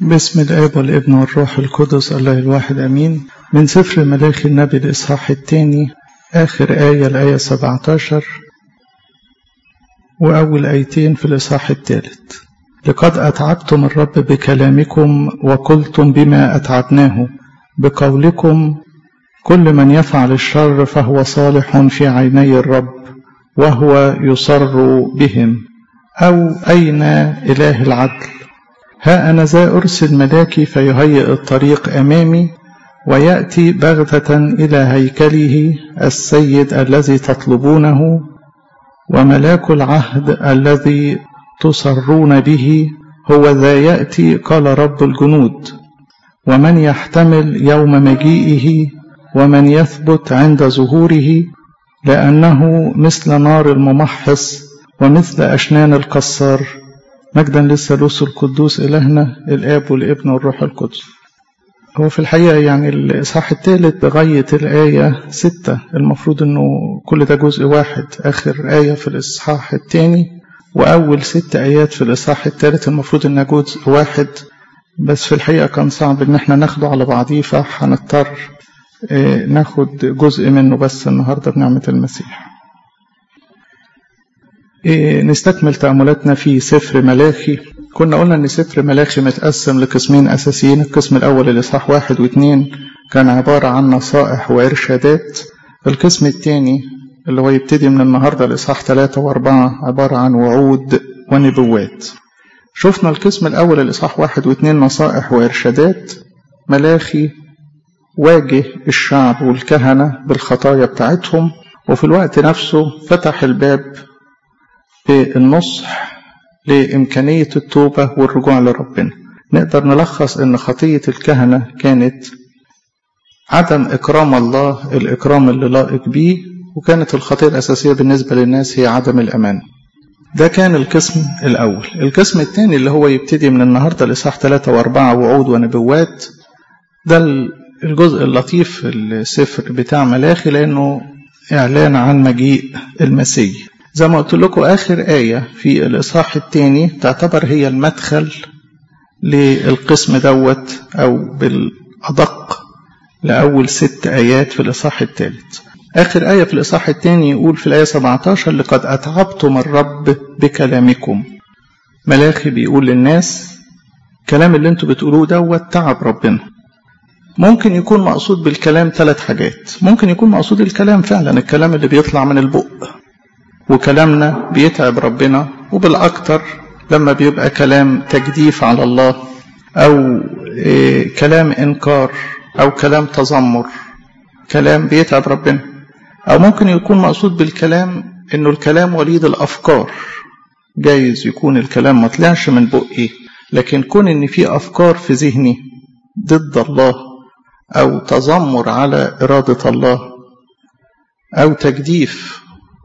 بسم الآب والابن والروح القدس الله الواحد أمين من سفر ملاخي النبي الإصحاح الثاني آخر آية الآية 17 وأول آيتين في الإصحاح الثالث لقد أتعبتم الرب بكلامكم وقلتم بما أتعبناه بقولكم كل من يفعل الشر فهو صالح في عيني الرب وهو يصر بهم أو أين إله العدل ها أنا ذا أرسل ملاكي فيهيئ الطريق أمامي ويأتي بغتة إلى هيكله السيد الذي تطلبونه وملاك العهد الذي تصرون به هو ذا يأتي قال رب الجنود ومن يحتمل يوم مجيئه ومن يثبت عند ظهوره لأنه مثل نار الممحص ومثل أشنان القصار مجدا للثالوث القدوس إلهنا الآب والابن والروح القدس هو في الحقيقة يعني الإصحاح الثالث لغاية الآية ستة المفروض أنه كل ده جزء واحد آخر آية في الإصحاح الثاني وأول ست آيات في الإصحاح الثالث المفروض أنها جزء واحد بس في الحقيقة كان صعب إن احنا ناخده على بعضيه فهنضطر ناخد جزء منه بس النهاردة بنعمة المسيح نستكمل تأملاتنا في سفر ملاخي كنا قلنا ان سفر ملاخي متقسم لقسمين اساسيين القسم الاول الاصحاح واحد واثنين كان عبارة عن نصائح وارشادات القسم الثاني اللي هو يبتدي من النهاردة الاصحاح ثلاثة واربعة عبارة عن وعود ونبوات شفنا القسم الاول الاصحاح واحد واثنين نصائح وارشادات ملاخي واجه الشعب والكهنة بالخطايا بتاعتهم وفي الوقت نفسه فتح الباب بالنصح لإمكانية التوبة والرجوع لربنا نقدر نلخص أن خطية الكهنة كانت عدم إكرام الله الإكرام اللي لائق بيه وكانت الخطية الأساسية بالنسبة للناس هي عدم الأمان ده كان القسم الأول القسم الثاني اللي هو يبتدي من النهاردة لإصحاح 3 و4 وعود ونبوات ده الجزء اللطيف في السفر بتاع ملاخي لأنه إعلان عن مجيء المسيح زي ما قلت لكم آخر آية في الإصحاح الثاني تعتبر هي المدخل للقسم دوت أو بالأدق لأول ست آيات في الإصحاح الثالث آخر آية في الإصحاح الثاني يقول في الآية 17 لقد أتعبتم الرب بكلامكم ملاخي بيقول للناس الكلام اللي انتوا بتقولوه دوت تعب ربنا ممكن يكون مقصود بالكلام ثلاث حاجات ممكن يكون مقصود الكلام فعلا الكلام اللي بيطلع من البق وكلامنا بيتعب ربنا وبالأكتر لما بيبقى كلام تجديف على الله أو إيه كلام إنكار أو كلام تذمر كلام بيتعب ربنا أو ممكن يكون مقصود بالكلام إنه الكلام وليد الأفكار جايز يكون الكلام ما طلعش من بقي لكن كون إن في أفكار في ذهني ضد الله أو تذمر على إرادة الله أو تجديف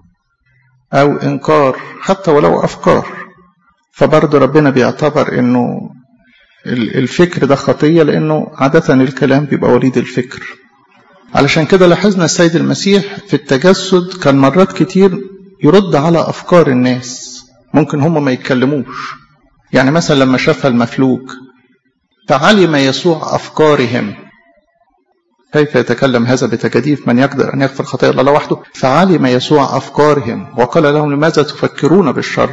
أو إنكار حتى ولو أفكار فبرضه ربنا بيعتبر إنه الفكر ده خطية لأنه عادة الكلام بيبقى وليد الفكر علشان كده لاحظنا السيد المسيح في التجسد كان مرات كتير يرد على أفكار الناس ممكن هم ما يتكلموش يعني مثلا لما شاف المفلوج فعلم يسوع أفكارهم كيف يتكلم هذا بتجديف من يقدر أن يغفر خطايا الله وحده فعلم يسوع أفكارهم وقال لهم لماذا تفكرون بالشر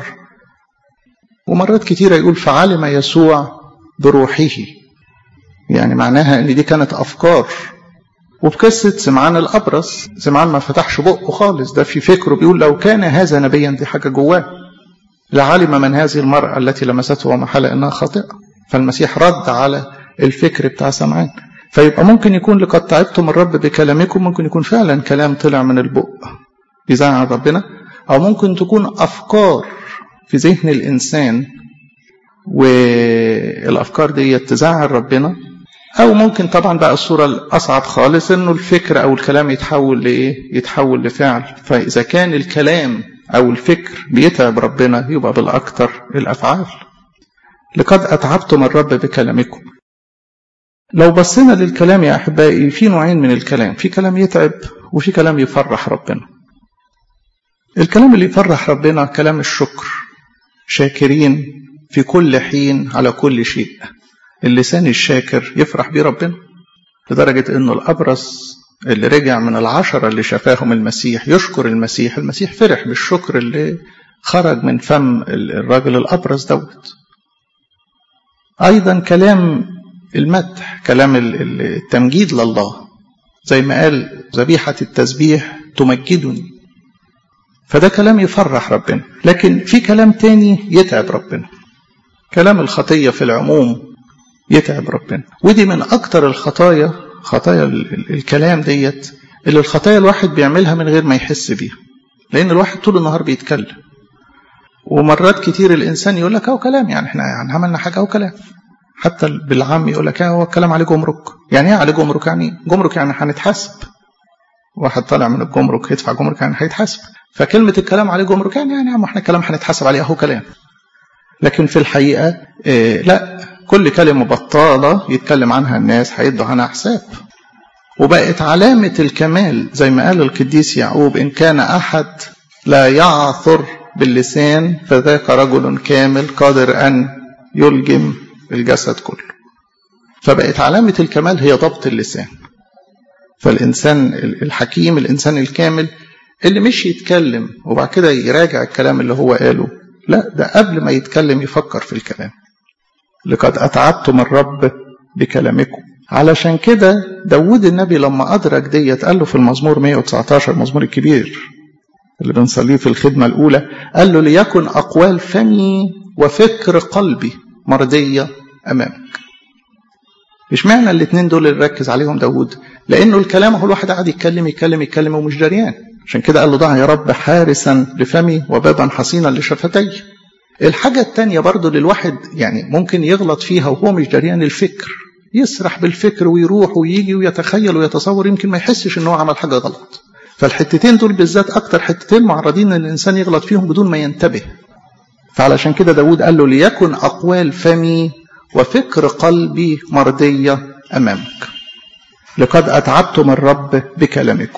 ومرات كتيرة يقول فعلم يسوع بروحه يعني معناها ان دي كانت افكار وفي قصة سمعان الأبرص سمعان ما فتحش بقه خالص ده في فكره بيقول لو كان هذا نبيا دي حاجة جواه لعلم من هذه المرأة التي لمسته ومحل إنها خاطئة فالمسيح رد على الفكر بتاع سمعان فيبقى ممكن يكون لقد تعبتم الرب بكلامكم ممكن يكون فعلا كلام طلع من البق يزعل ربنا أو ممكن تكون أفكار في ذهن الإنسان والأفكار دي تزعل ربنا أو ممكن طبعا بقى الصورة الأصعب خالص إنه الفكر أو الكلام يتحول لإيه؟ يتحول لفعل فإذا كان الكلام أو الفكر بيتعب ربنا يبقى بالأكثر الأفعال لقد أتعبتم الرب بكلامكم لو بصينا للكلام يا أحبائي في نوعين من الكلام في كلام يتعب وفي كلام يفرح ربنا الكلام اللي يفرح ربنا كلام الشكر شاكرين في كل حين على كل شيء اللسان الشاكر يفرح بيه ربنا لدرجة انه الابرص اللي رجع من العشرة اللي شفاهم المسيح يشكر المسيح المسيح فرح بالشكر اللي خرج من فم الراجل الابرص دوت ايضا كلام المدح كلام التمجيد لله زي ما قال ذبيحة التسبيح تمجدني فده كلام يفرح ربنا لكن في كلام تاني يتعب ربنا كلام الخطية في العموم يتعب ربنا ودي من أكتر الخطايا خطايا الكلام ديت اللي الخطايا الواحد بيعملها من غير ما يحس بيها لأن الواحد طول النهار بيتكلم ومرات كتير الإنسان يقول لك أهو كلام يعني احنا يعني عملنا حاجة أهو كلام حتى بالعام يقول لك هو الكلام عليه جمرك يعني ايه عليه جمرك يعني جمرك يعني هنتحاسب واحد طالع من الجمرك يدفع جمرك يعني هيتحاسب فكلمة الكلام عليه جمرك يعني يعني عم احنا كلام هنتحاسب عليه اهو كلام لكن في الحقيقة إيه لا كل كلمة بطالة يتكلم عنها الناس هيدوا عنها حساب وبقت علامة الكمال زي ما قال القديس يعقوب إن كان أحد لا يعثر باللسان فذاك رجل كامل قادر أن يلجم الجسد كله فبقت علامة الكمال هي ضبط اللسان فالإنسان الحكيم الإنسان الكامل اللي مش يتكلم وبعد كده يراجع الكلام اللي هو قاله لا ده قبل ما يتكلم يفكر في الكلام لقد أتعبتم الرب بكلامكم علشان كده داود النبي لما أدرك ديت قال له في المزمور 119 المزمور الكبير اللي بنصليه في الخدمة الأولى قال له ليكن أقوال فمي وفكر قلبي مرضية أمامك مش معنى الاثنين دول اللي ركز عليهم داود لأنه الكلام هو الواحد قاعد يتكلم يتكلم يتكلم ومش دريان عشان كده قال له ضع يا رب حارسا لفمي وبابا حصينا لشفتي الحاجة التانية برضو للواحد يعني ممكن يغلط فيها وهو مش دريان الفكر يسرح بالفكر ويروح ويجي ويتخيل ويتصور يمكن ما يحسش ان هو عمل حاجة غلط فالحتتين دول بالذات اكتر حتتين معرضين ان الانسان يغلط فيهم بدون ما ينتبه فعلشان كده داود قال له ليكن أقوال فمي وفكر قلبي مرضية أمامك لقد أتعبتم الرب بكلامكم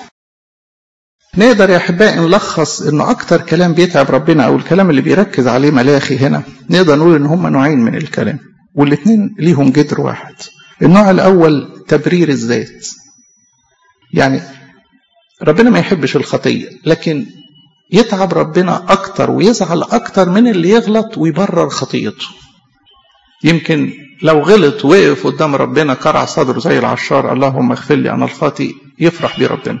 نقدر يا أحبائي نلخص إنه أكتر كلام بيتعب ربنا أو الكلام اللي بيركز عليه ملاخي هنا نقدر نقول إن هم نوعين من الكلام والاتنين ليهم جدر واحد النوع الأول تبرير الذات يعني ربنا ما يحبش الخطية لكن يتعب ربنا أكتر ويزعل أكتر من اللي يغلط ويبرر خطيته يمكن لو غلط وقف قدام ربنا كرع صدره زي العشار اللهم اغفر لي أنا الخاطئ يفرح بيه ربنا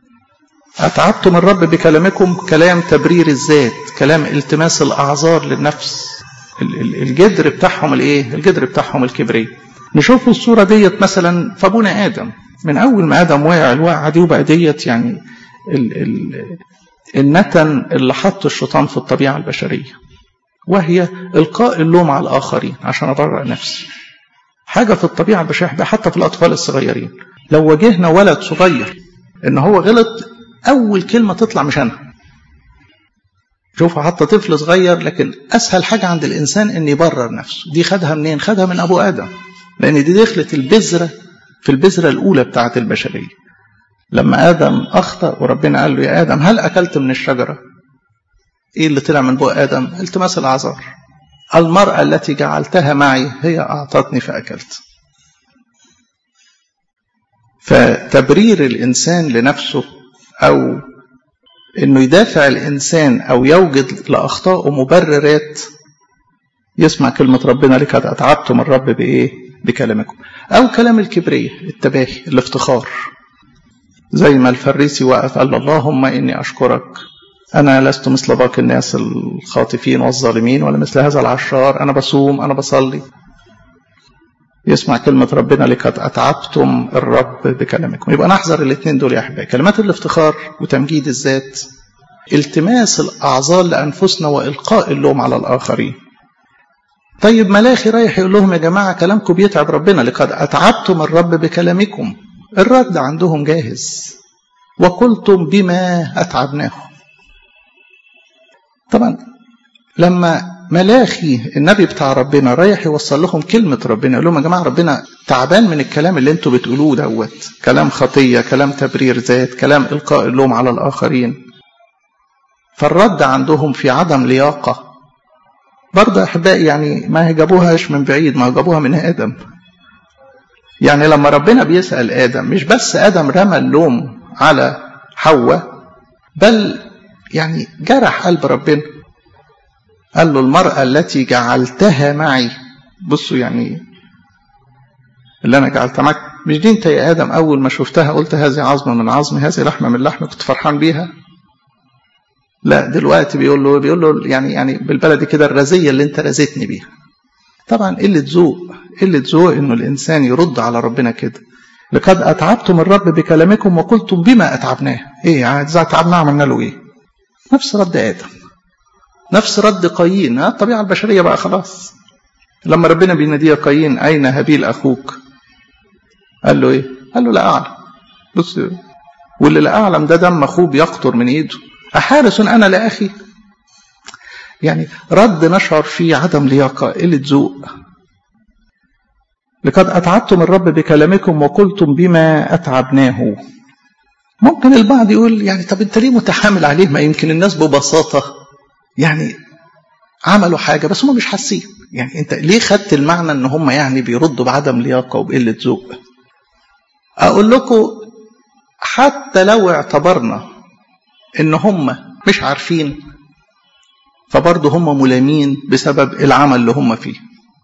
أتعبتم الرب بكلامكم كلام تبرير الذات كلام التماس الأعذار للنفس الجدر بتاعهم الايه الجدر بتاعهم الكبرية نشوف الصورة ديت مثلا في أبونا آدم من أول ما آدم وقع الوقعة دي وبقى ديت يعني ال ال النتن اللي حط الشيطان في الطبيعة البشرية وهي إلقاء اللوم على الآخرين عشان أبرأ نفسي حاجة في الطبيعة البشرية حتى في الأطفال الصغيرين لو واجهنا ولد صغير إن هو غلط أول كلمة تطلع مش أنا شوف حتى طفل صغير لكن أسهل حاجة عند الإنسان إن يبرر نفسه دي خدها منين؟ خدها من أبو آدم لأن دي دخلت البذرة في البذرة الأولى بتاعة البشرية لما آدم أخطأ وربنا قال له يا آدم هل أكلت من الشجرة إيه اللي طلع من بق آدم التماس الأعذار المرأة التي جعلتها معي هي أعطتني فأكلت فتبرير الإنسان لنفسه أو إنه يدافع الإنسان أو يوجد لأخطائه مبررات يسمع كلمة ربنا لك أتعبتم الرب بإيه؟ بكلامكم أو كلام الكبرية التباهي الافتخار زي ما الفريسي وقف قال اللهم إني أشكرك أنا لست مثل باقي الناس الخاطفين والظالمين ولا مثل هذا العشار أنا بصوم أنا بصلي يسمع كلمة ربنا لقد أتعبتم الرب بكلامكم يبقى نحذر الاثنين دول يا أحبائي كلمات الافتخار وتمجيد الذات التماس الأعذار لأنفسنا وإلقاء اللوم على الآخرين طيب ملاخي رايح يقول لهم يا جماعة كلامكم بيتعب ربنا لقد أتعبتم الرب بكلامكم الرد عندهم جاهز وقلتم بما أتعبناهم طبعا لما ملاخي النبي بتاع ربنا رايح يوصل لهم كلمة ربنا يقول لهم يا جماعة ربنا تعبان من الكلام اللي انتوا بتقولوه دوت كلام خطية كلام تبرير ذات كلام إلقاء اللوم على الآخرين فالرد عندهم في عدم لياقة برضه أحبائي يعني ما جابوهاش من بعيد ما جابوها من آدم يعني لما ربنا بيسأل آدم مش بس آدم رمى اللوم على حواء بل يعني جرح قلب ربنا قال له المرأة التي جعلتها معي بصوا يعني اللي أنا جعلتها معك مش دي أنت يا آدم أول ما شفتها قلت هذه عظمة من عظمي هذه لحمة من لحمي كنت فرحان بيها لا دلوقتي بيقول له بيقول له يعني يعني بالبلدي كده الرزية اللي أنت رزيتني بيها طبعا قلة ذوق قلة ذوق إنه الإنسان يرد على ربنا كده لقد أتعبتم الرب بكلامكم وقلتم بما أتعبناه إيه إذا أتعبناه عملنا له إيه نفس رد آدم نفس رد قايين الطبيعة البشرية بقى خلاص لما ربنا بيناديه قايين أين هابيل أخوك قال له إيه قال له لا أعلم بص واللي لا أعلم ده دم أخوه بيقطر من إيده أحارس أنا لأخي يعني رد نشعر فيه عدم لياقة قلة ذوق لقد أتعبتم الرب بكلامكم وقلتم بما أتعبناه ممكن البعض يقول يعني طب أنت ليه متحامل عليه ما يمكن الناس ببساطة يعني عملوا حاجة بس هم مش حاسين يعني أنت ليه خدت المعنى أن هم يعني بيردوا بعدم لياقة وبقلة ذوق أقول لكم حتى لو اعتبرنا ان هم مش عارفين فبرضه هم ملامين بسبب العمل اللي هم فيه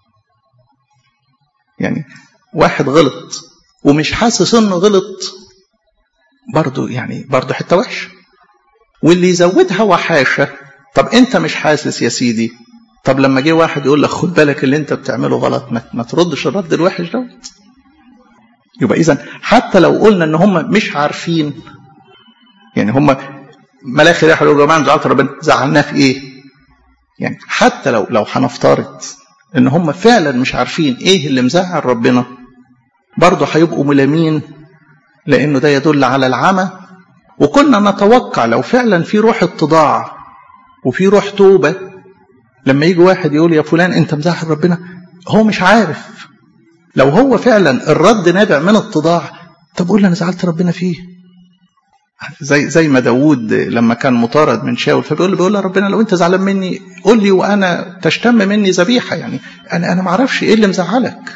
يعني واحد غلط ومش حاسس انه غلط برضه يعني برضه حته وحشه واللي يزودها وحاشه طب انت مش حاسس يا سيدي طب لما جه واحد يقول لك خد بالك اللي انت بتعمله غلط ما, ما تردش الرد الوحش دوت يبقى اذا حتى لو قلنا ان هم مش عارفين يعني هم ملاخي راح يقول يا جماعه زعلت ربنا زعلناه في ايه؟ يعني حتى لو لو هنفترض ان هم فعلا مش عارفين ايه اللي مزعل ربنا برضه هيبقوا ملامين لانه ده يدل على العمى وكنا نتوقع لو فعلا في روح اتضاع وفي روح توبه لما يجي واحد يقول يا فلان انت مزعل ربنا هو مش عارف لو هو فعلا الرد نابع من اتضاع طب قول لي انا زعلت ربنا فيه زي زي ما داوود لما كان مطارد من شاول فبيقول له بيقول له ربنا لو انت زعلان مني قول لي وانا تشتم مني ذبيحه يعني انا انا ما اعرفش ايه اللي مزعلك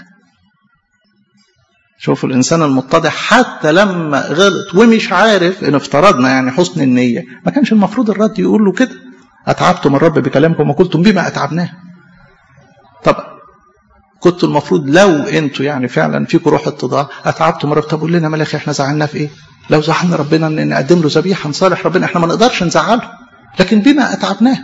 شوفوا الانسان المتضح حتى لما غلط ومش عارف ان افترضنا يعني حسن النيه ما كانش المفروض الرد يقول له كده اتعبتم الرب بكلامكم وقلتم بما اتعبناه طب كنتوا المفروض لو انتوا يعني فعلا فيكم روح اتضاع اتعبتم الرب طب قول لنا ملاخي احنا زعلنا في ايه لو زعلنا ربنا ان نقدم له ذبيحه نصالح ربنا احنا ما نقدرش نزعله لكن بما اتعبناه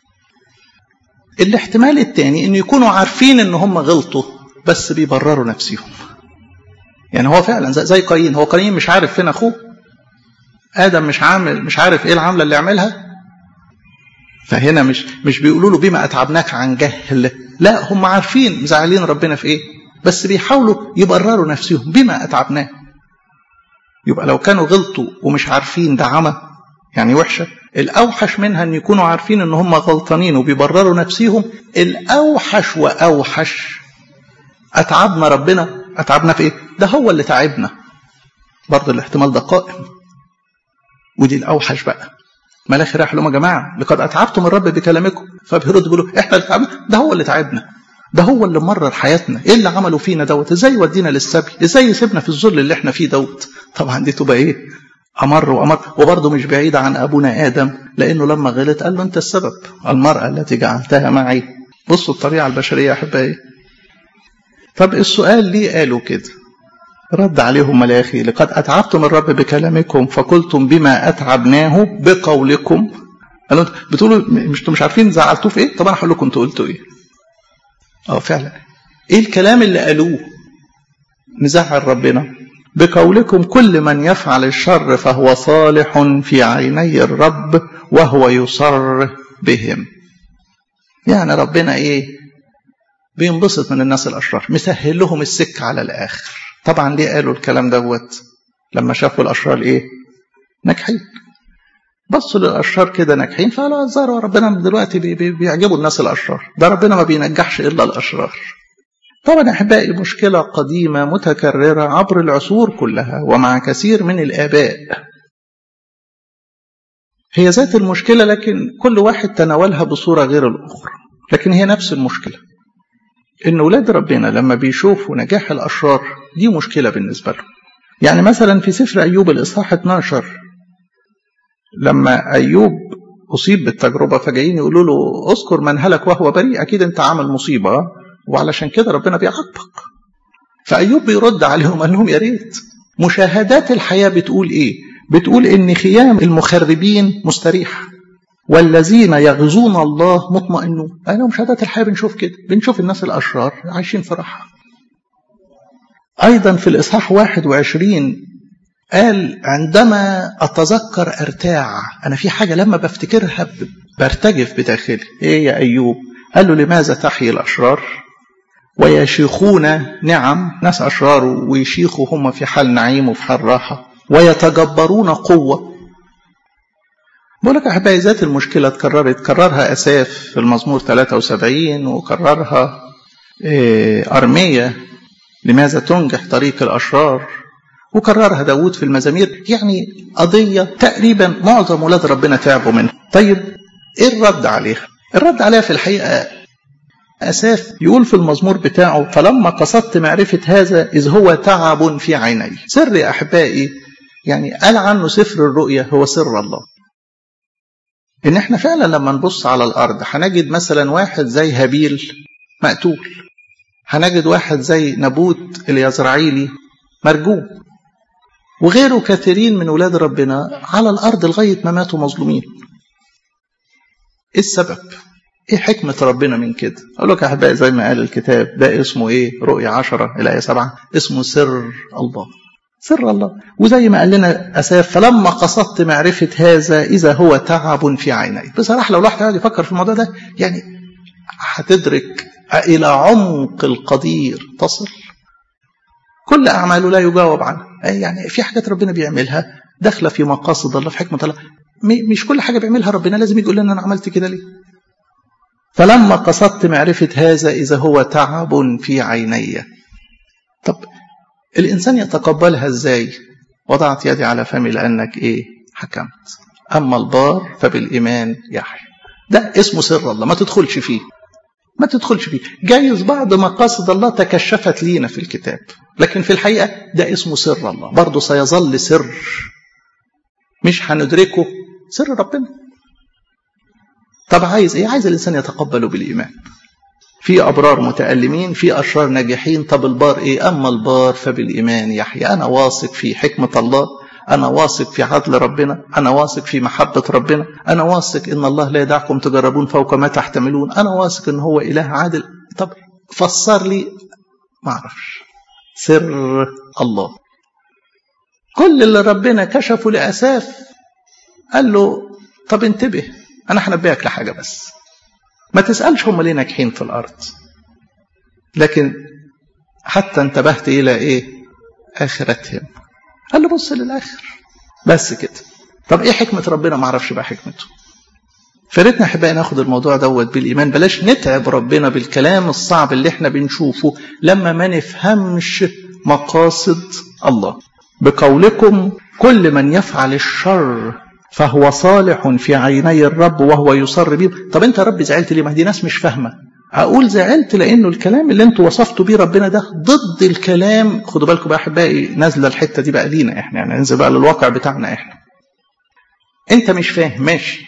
الاحتمال الثاني ان يكونوا عارفين ان هم غلطوا بس بيبرروا نفسهم يعني هو فعلا زي قايين هو قايين مش عارف فين اخوه ادم مش عامل مش عارف ايه العمله اللي عملها فهنا مش مش بيقولوا له بما اتعبناك عن جهل لا هم عارفين مزعلين ربنا في ايه بس بيحاولوا يبرروا نفسهم بما اتعبناه يبقى لو كانوا غلطوا ومش عارفين ده عمى يعني وحشه الاوحش منها ان يكونوا عارفين ان هم غلطانين وبيبرروا نفسهم الاوحش واوحش اتعبنا ربنا اتعبنا في ايه ده هو اللي تعبنا برضه الاحتمال ده قائم ودي الاوحش بقى ملاخي راح لهم يا جماعه لقد اتعبتم الرب بكلامكم فبيردوا بيقولوا احنا اللي تعبنا ده هو اللي تعبنا ده هو اللي مرر حياتنا ايه اللي عملوا فينا دوت ازاي ودينا للسبي ازاي يسيبنا في الذل اللي احنا فيه دوت طبعا دي تبقى ايه امر وامر وبرضه مش بعيده عن ابونا ادم لانه لما غلط قال له انت السبب المراه التي جعلتها معي بصوا الطبيعه البشريه يا احبائي طب السؤال ليه قالوا كده رد عليهم ملاخي لقد أتعبتم الرب بكلامكم فقلتم بما أتعبناه بقولكم قالوا بتقولوا مش انتوا مش عارفين زعلتوه في ايه طب انا هقول لكم انتوا قلتوا ايه اه فعلا ايه الكلام اللي قالوه نزعل ربنا بقولكم كل من يفعل الشر فهو صالح في عيني الرب وهو يصر بهم يعني ربنا ايه بينبسط من الناس الاشرار مسهل لهم السكه على الاخر طبعا ليه قالوا الكلام دوت لما شافوا الاشرار ايه ناجحين بصوا للاشرار كده ناجحين فقالوا الظاهر ربنا دلوقتي بي بي بيعجبوا الناس الاشرار ده ربنا ما بينجحش الا الاشرار طبعا احبائي مشكله قديمه متكرره عبر العصور كلها ومع كثير من الاباء هي ذات المشكله لكن كل واحد تناولها بصوره غير الاخرى لكن هي نفس المشكله ان ولاد ربنا لما بيشوفوا نجاح الاشرار دي مشكله بالنسبه لهم يعني مثلا في سفر ايوب الاصحاح 12 لما ايوب اصيب بالتجربه فجايين يقولوا له اذكر من هلك وهو بريء اكيد انت عامل مصيبه وعلشان كده ربنا بيعاقبك فايوب بيرد عليهم قال لهم يا ريت مشاهدات الحياه بتقول ايه بتقول ان خيام المخربين مستريحه والذين يغزون الله مطمئنون انا مشاهدات الحياه بنشوف كده بنشوف الناس الاشرار عايشين في راحه ايضا في الاصحاح 21 قال عندما اتذكر ارتاع انا في حاجه لما بفتكرها برتجف بداخلي ايه يا ايوب قال له لماذا تحيي الاشرار ويشيخون نعم ناس اشرار ويشيخوا هم في حال نعيم وفي حال راحه ويتجبرون قوه بقول لك احبائي ذات المشكله اتكررت كررها اساف في المزمور 73 وكررها إيه ارميه لماذا تنجح طريق الاشرار وكررها داود في المزامير يعني قضيه تقريبا معظم ولاد ربنا تعبوا منها طيب ايه الرد عليها الرد عليها في الحقيقه أساف يقول في المزمور بتاعه فلما قصدت معرفة هذا إذ هو تعب في عيني سر يا أحبائي يعني قال عنه سفر الرؤيا هو سر الله ان احنا فعلا لما نبص على الارض هنجد مثلا واحد زي هابيل مقتول هنجد واحد زي نبوت اليزرعيلي مرجوم وغيره كثيرين من ولاد ربنا على الارض لغايه ما ماتوا مظلومين ايه السبب ايه حكمة ربنا من كده اقول لك يا احبائي زي ما قال الكتاب ده اسمه ايه رؤية عشرة الآية سبعة اسمه سر الله سر الله وزي ما قال لنا أساف فلما قصدت معرفة هذا إذا هو تعب في عيني بصراحة لو الواحد قاعد يفكر في الموضوع ده يعني هتدرك إلى عمق القدير تصل كل أعماله لا يجاوب عنها يعني في حاجات ربنا بيعملها داخلة في مقاصد الله في حكمة الله مش كل حاجة بيعملها ربنا لازم يقول لنا أنا عملت كده ليه فلما قصدت معرفة هذا إذا هو تعب في عيني طب الإنسان يتقبلها إزاي وضعت يدي على فمي لأنك إيه حكمت أما البار فبالإيمان يحيى ده اسمه سر الله ما تدخلش فيه ما تدخلش فيه جايز بعض مقاصد الله تكشفت لينا في الكتاب لكن في الحقيقة ده اسمه سر الله برضه سيظل سر مش هندركه سر ربنا طب عايز ايه عايز الانسان يتقبله بالايمان في ابرار متالمين في اشرار ناجحين طب البار ايه اما البار فبالايمان يحيى انا واثق في حكمه الله انا واثق في عدل ربنا انا واثق في محبه ربنا انا واثق ان الله لا يدعكم تجربون فوق ما تحتملون انا واثق ان هو اله عادل طب فسر لي ما اعرفش سر الله كل اللي ربنا كشفه لاساف قال له طب انتبه انا هنبهك لحاجه بس ما تسالش هم ليه ناجحين في الارض لكن حتى انتبهت الى ايه اخرتهم قال له بص للاخر بس كده طب ايه حكمه ربنا ما اعرفش بقى حكمته فريتنا احبائي ناخد الموضوع دوت بالايمان بلاش نتعب ربنا بالكلام الصعب اللي احنا بنشوفه لما ما نفهمش مقاصد الله بقولكم كل من يفعل الشر فهو صالح في عيني الرب وهو يصر بهم طب انت يا رب زعلت ليه ما دي ناس مش فاهمه اقول زعلت لانه الكلام اللي انتوا وصفتوا بيه ربنا ده ضد الكلام خدوا بالكم بقى احبائي نازله الحته دي بقى لينا احنا يعني ننزل بقى للواقع بتاعنا احنا انت مش فاهم ماشي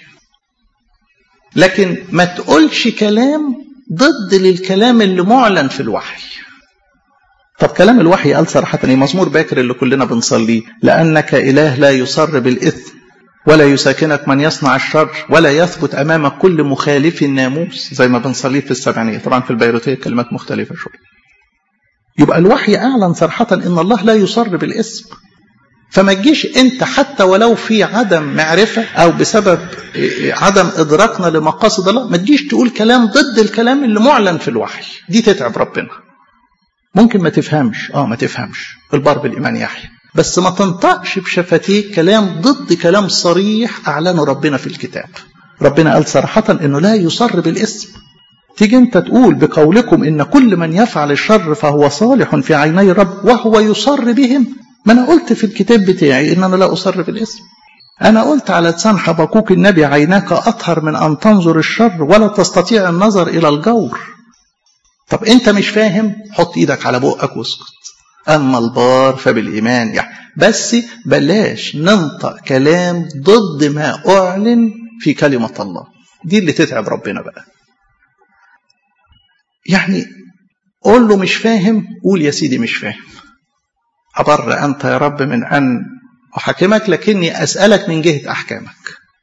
لكن ما تقولش كلام ضد للكلام اللي معلن في الوحي طب كلام الوحي قال صراحة ايه مزمور باكر اللي كلنا بنصليه لأنك إله لا يصر بالإثم ولا يساكنك من يصنع الشر ولا يثبت أمامك كل مخالف الناموس زي ما بنصليه في السبعينية طبعا في البيروتية كلمات مختلفة شوية يبقى الوحي أعلن صراحة إن الله لا يصر بالاسم فما تجيش أنت حتى ولو في عدم معرفة أو بسبب عدم إدراكنا لمقاصد الله ما تجيش تقول كلام ضد الكلام اللي معلن في الوحي دي تتعب ربنا ممكن ما تفهمش اه ما تفهمش البار بالإيمان يحيى بس ما تنطقش بشفتيك كلام ضد كلام صريح أعلنه ربنا في الكتاب ربنا قال صراحة أنه لا يصر بالاسم تيجي أنت تقول بقولكم إن كل من يفعل الشر فهو صالح في عيني الرب وهو يصر بهم ما أنا قلت في الكتاب بتاعي إن أنا لا أصر بالاسم أنا قلت على لسان حبقوك النبي عيناك أطهر من أن تنظر الشر ولا تستطيع النظر إلى الجور طب انت مش فاهم حط ايدك على بقك واسكت اما البار فبالايمان يعني بس بلاش ننطق كلام ضد ما اعلن في كلمه الله دي اللي تتعب ربنا بقى يعني قول له مش فاهم قول يا سيدي مش فاهم أبر أنت يا رب من أن أحاكمك لكني أسألك من جهة أحكامك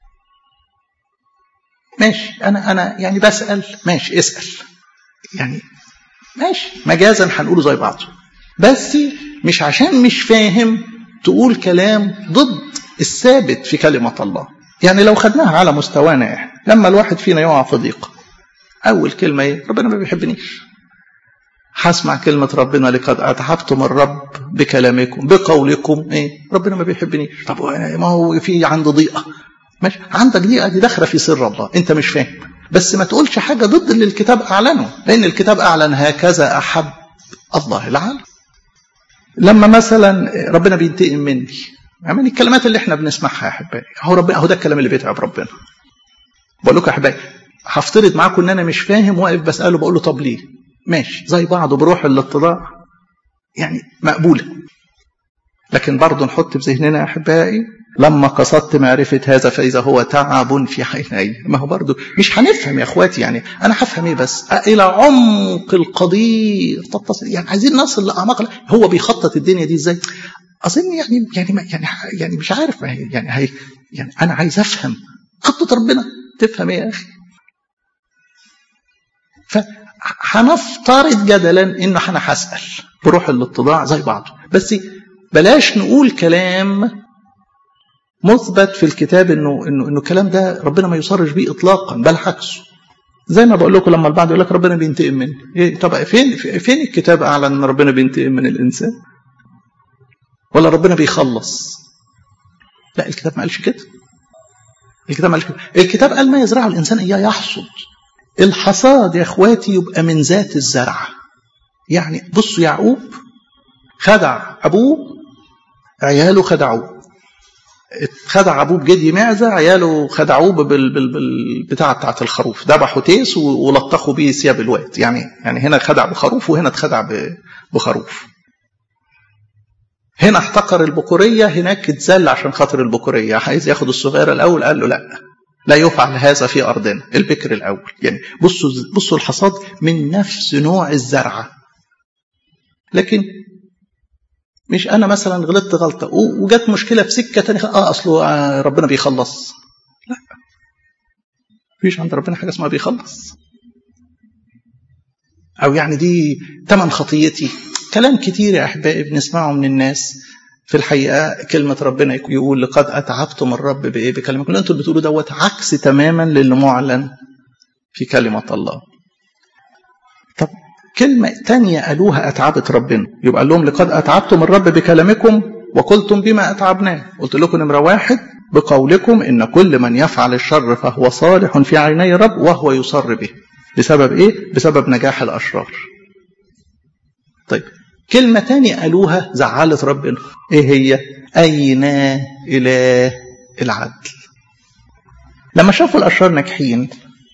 ماشي أنا أنا يعني بسأل ماشي اسأل يعني ماشي مجازا هنقوله زي بعضه بس مش عشان مش فاهم تقول كلام ضد الثابت في كلمة الله يعني لو خدناها على مستوانا احنا لما الواحد فينا يقع في ضيق أول كلمة إيه ربنا ما بيحبنيش هسمع كلمة ربنا لقد أتعبتم الرب بكلامكم بقولكم إيه ربنا ما بيحبنيش طب ما هو في عنده ضيقة ماشي عندك ضيقة دي داخلة في سر الله أنت مش فاهم بس ما تقولش حاجة ضد اللي الكتاب أعلنه لأن الكتاب أعلن هكذا أحب الله العالم لما مثلا ربنا بينتقم مني من الكلمات اللي احنا بنسمعها يا احبائي هو ربنا هو ده الكلام اللي بيتعب ربنا بقول لكم يا احبائي هفترض معاكم ان انا مش فاهم واقف بساله بقول له طب ليه ماشي زي بعض بروح الاتضاع يعني مقبوله لكن برضه نحط في ذهننا يا احبائي لما قصدت معرفة هذا فإذا هو تعب في عيني ما هو برضه مش هنفهم يا اخواتي يعني أنا هفهم إيه بس إلى عمق القضية تتصل يعني عايزين نصل لأعماق هو بيخطط الدنيا دي إزاي أظن يعني يعني يعني يعني مش عارف يعني هي يعني أنا عايز أفهم خطة ربنا تفهم إيه يا أخي فهنفترض جدلا إنه أنا هسأل بروح الاتضاع زي بعضه بس بلاش نقول كلام مثبت في الكتاب انه انه انه الكلام ده ربنا ما يصرش بيه اطلاقا بل عكسه زي ما بقول لكم لما البعض يقول لك ربنا بينتقم مني إيه طب فين فين الكتاب اعلن ان ربنا بينتقم من الانسان ولا ربنا بيخلص لا الكتاب ما قالش كده الكتاب ما قالش كده الكتاب قال ما يزرعه الانسان اياه يحصد الحصاد يا اخواتي يبقى من ذات الزرع يعني بصوا يعقوب خدع ابوه عياله خدعوه خدع ابوه بجدي معزه عياله خدعوه بال بال بالبتاعه بتاعه الخروف ذبحوا تيس ولطخوا بيه ثياب الواد يعني يعني هنا خدع بخروف وهنا اتخدع بخروف هنا احتقر البكوريه هناك اتذل عشان خاطر البكوريه عايز ياخد الصغيره الاول قال له لا لا يفعل هذا في ارضنا البكر الاول يعني بصوا بصوا الحصاد من نفس نوع الزرعه لكن مش انا مثلا غلطت غلطه وجت مشكله في سكه ثانيه اه اصله آه ربنا بيخلص لا مفيش عند ربنا حاجه اسمها بيخلص او يعني دي ثمن خطيتي كلام كتير يا احبائي بنسمعه من الناس في الحقيقه كلمه ربنا يقول لقد اتعبتم الرب بايه بكلمكم انتوا اللي بتقولوا دوت عكس تماما للي معلن في كلمه الله طب كلمة تانية قالوها أتعبت ربنا يبقى قال لهم لقد أتعبتم الرب بكلامكم وقلتم بما أتعبناه قلت لكم نمرة واحد بقولكم إن كل من يفعل الشر فهو صالح في عيني الرب وهو يصر به بسبب إيه؟ بسبب نجاح الأشرار طيب كلمة تانية قالوها زعلت ربنا إيه هي؟ أين إله العدل لما شافوا الأشرار ناجحين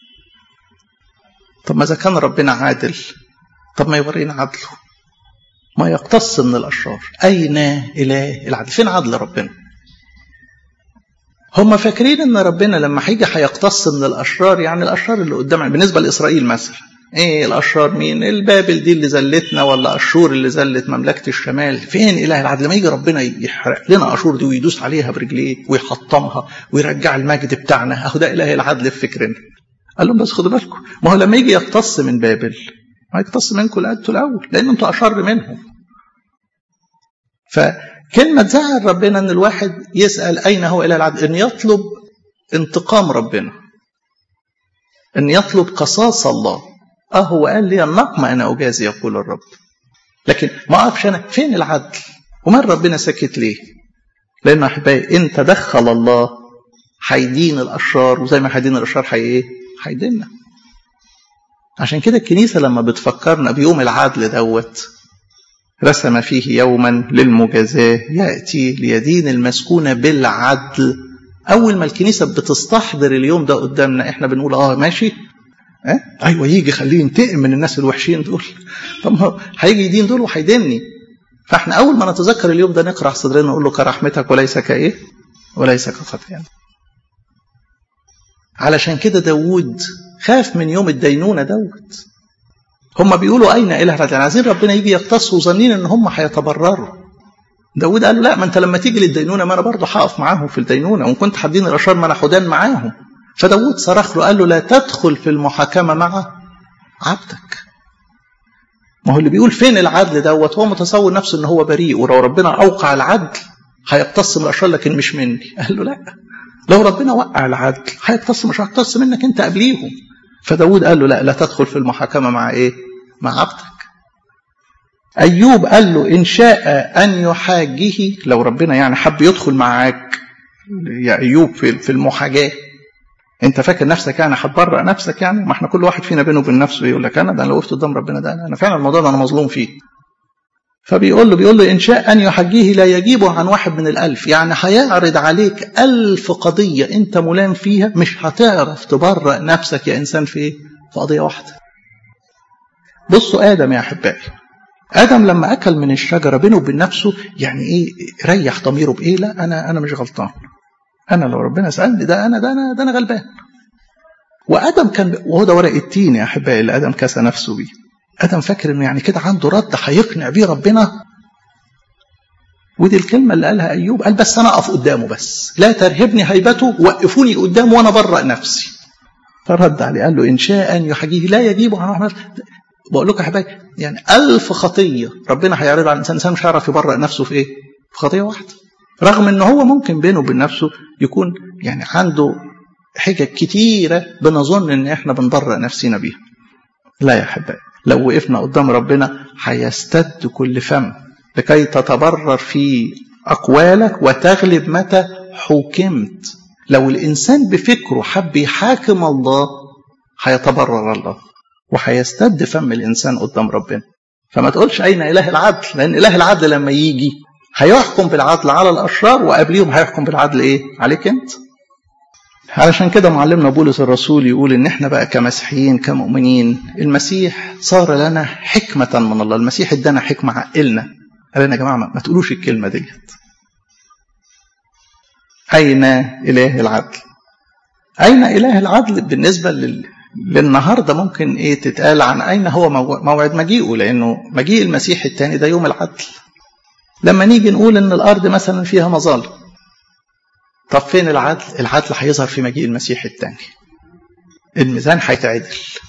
طب ما إذا كان ربنا عادل طب ما يورينا عدله ما يقتص من الأشرار أين إله العدل فين عدل ربنا هم فاكرين ان ربنا لما هيجي هيقتص من الاشرار يعني الاشرار اللي قدام بالنسبه لاسرائيل مثلا ايه الاشرار مين البابل دي اللي زلتنا ولا اشور اللي زلت مملكه الشمال فين اله العدل لما يجي ربنا يحرق لنا اشور دي ويدوس عليها برجليه ويحطمها ويرجع المجد بتاعنا اهو ده اله العدل في فكرنا قال لهم بس خدوا بالكم ما هو لما يجي يقتص من بابل هيقتص منكم لقيتوا الاول لان انتوا اشر منهم فكلمه تزعل ربنا ان الواحد يسال اين هو اله العدل ان يطلب انتقام ربنا ان يطلب قصاص الله اه هو قال لي النقمه انا اجازي يقول الرب لكن ما اعرفش انا فين العدل ومال ربنا سكت ليه لان احبائي ان تدخل الله هيدين الاشرار وزي ما هيدين الاشرار هي ايه هيديننا عشان كده الكنيسة لما بتفكرنا بيوم العدل دوت رسم فيه يوما للمجازاة يأتي ليدين المسكونة بالعدل أول ما الكنيسة بتستحضر اليوم ده قدامنا إحنا بنقول آه ماشي اه؟ ايوه يجي خليه ينتقم من الناس الوحشين دول طب ما هيجي يدين دول وهيديني فاحنا اول ما نتذكر اليوم ده نقرا صدرنا نقول له كرحمتك وليس كايه وليس كخطايانا علشان كده داوود خاف من يوم الدينونه دوت هم بيقولوا اين اله يعني عايزين ربنا يجي يقتصوا ظنين ان هم هيتبرروا داود قال له لا ما انت لما تيجي للدينونه ما انا برضه هقف معاهم في الدينونه وان كنت حدين الاشرار ما انا حدان معاهم فداود صرخ له قال له لا تدخل في المحاكمه مع عبدك ما هو اللي بيقول فين العدل دوت هو متصور نفسه ان هو بريء ولو ربنا اوقع العدل هيقتص من الاشرار لكن مش مني قال له لا لو ربنا وقع العدل هيقتص مش هيقتص منك انت قبليهم فداود قال له لا لا تدخل في المحاكمه مع ايه مع عبدك أيوب قال له إن شاء أن يحاجه لو ربنا يعني حب يدخل معاك يا أيوب في في المحاجاة أنت فاكر نفسك يعني هتبرأ نفسك يعني ما احنا كل واحد فينا بينه وبين نفسه يقول لك أنا ده أنا لو وقفت قدام ربنا ده أنا, أنا فعلا الموضوع ده أنا مظلوم فيه فبيقول له بيقول له إن شاء أن يحجيه لا يجيبه عن واحد من الألف يعني هيعرض عليك ألف قضية أنت ملام فيها مش هتعرف تبرأ نفسك يا إنسان في إيه؟ في قضية واحدة بصوا آدم يا أحبائي ادم لما اكل من الشجره بينه وبين نفسه يعني ايه ريح ضميره بايه لا انا انا مش غلطان انا لو ربنا سالني ده انا ده انا ده انا غلبان وادم كان وهو ده ورق التين يا احبائي اللي ادم كسى نفسه بيه ادم فاكر انه يعني كده عنده رد هيقنع بيه ربنا ودي الكلمة اللي قالها أيوب قال بس أنا أقف قدامه بس لا ترهبني هيبته وقفوني قدامه وأنا برأ نفسي فرد عليه قال له إن شاء أن يحجيه لا يجيبه عن رحمة بقول لكم يا حبايبي يعني ألف خطية ربنا هيعرض على الإنسان الإنسان مش هيعرف يبرأ نفسه في إيه؟ في خطية واحدة رغم إن هو ممكن بينه وبين نفسه يكون يعني عنده حجج كتيرة بنظن إن إحنا بنبرأ نفسنا بيها لا يا حبايبي لو وقفنا قدام ربنا هيستد كل فم لكي تتبرر في أقوالك وتغلب متى حكمت لو الإنسان بفكره حب يحاكم الله هيتبرر الله وهيستد فم الإنسان قدام ربنا فما تقولش أين إله العدل لأن إله العدل لما يجي هيحكم بالعدل على الأشرار وقبليهم هيحكم بالعدل إيه عليك أنت علشان كده معلمنا بولس الرسول يقول ان احنا بقى كمسيحيين كمؤمنين المسيح صار لنا حكمة من الله المسيح ادانا حكمة عقلنا قال لنا يا جماعة ما تقولوش الكلمة ديت أين إله العدل أين إله العدل بالنسبة لل... للنهاردة ممكن إيه تتقال عن أين هو موعد مجيئه لأنه مجيء المسيح الثاني ده يوم العدل لما نيجي نقول إن الأرض مثلا فيها مظالم طب فين العدل؟ العدل هيظهر في مجيء المسيح الثاني. الميزان هيتعدل.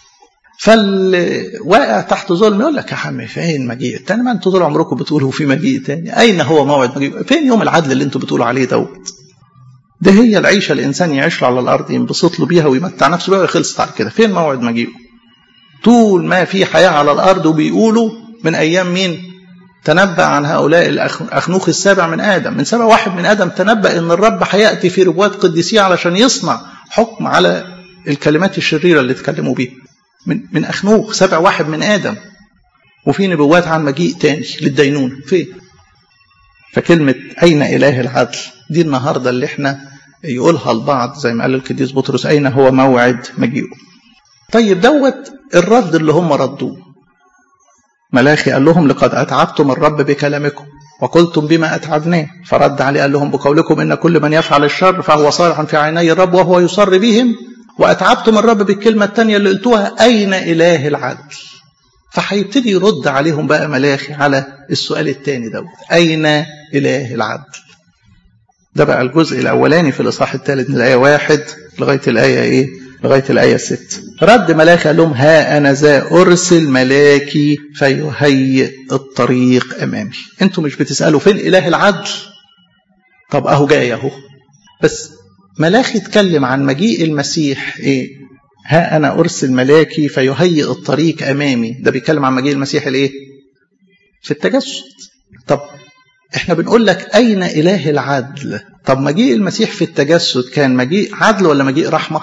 فاللي واقع تحت ظلم يقول لك يا عم فين مجيء الثاني؟ ما انتوا طول عمركم بتقولوا في مجيء ثاني، أين هو موعد مجيء؟ فين يوم العدل اللي انتوا بتقولوا عليه دوت؟ ده هي العيشة الإنسان يعيش على الأرض ينبسط له بيها ويمتع نفسه بيها وخلصت على كده، فين موعد مجيئه؟ طول ما في حياة على الأرض وبيقولوا من أيام مين؟ تنبأ عن هؤلاء الأخنوخ السابع من آدم من سبع واحد من آدم تنبأ أن الرب هيأتي في ربوات قديسية علشان يصنع حكم على الكلمات الشريرة اللي اتكلموا بيها من, من أخنوخ سبع واحد من آدم وفي نبوات عن مجيء تاني للدينون فين فكلمة أين إله العدل دي النهاردة اللي احنا يقولها البعض زي ما قال القديس بطرس أين هو موعد مجيئه طيب دوت الرد اللي هم ردوه ملاخي قال لهم لقد أتعبتم الرب بكلامكم وقلتم بما أتعبناه فرد عليه قال لهم بقولكم إن كل من يفعل الشر فهو صالح في عيني الرب وهو يصر بهم وأتعبتم الرب بالكلمة الثانية اللي قلتوها أين إله العدل فهيبتدي يرد عليهم بقى ملاخي على السؤال الثاني دوت أين إله العدل ده بقى الجزء الأولاني في الإصحاح الثالث من الآية واحد لغاية الآية إيه لغاية الآية ست رد ملاك قال لهم ها أنا ذا أرسل ملاكي فيهيئ الطريق أمامي أنتوا مش بتسألوا فين إله العدل طب أهو جاي أهو بس ملاك يتكلم عن مجيء المسيح إيه ها أنا أرسل ملاكي فيهيئ الطريق أمامي ده بيتكلم عن مجيء المسيح الإيه في التجسد طب احنا بنقول لك أين إله العدل طب مجيء المسيح في التجسد كان مجيء عدل ولا مجيء رحمة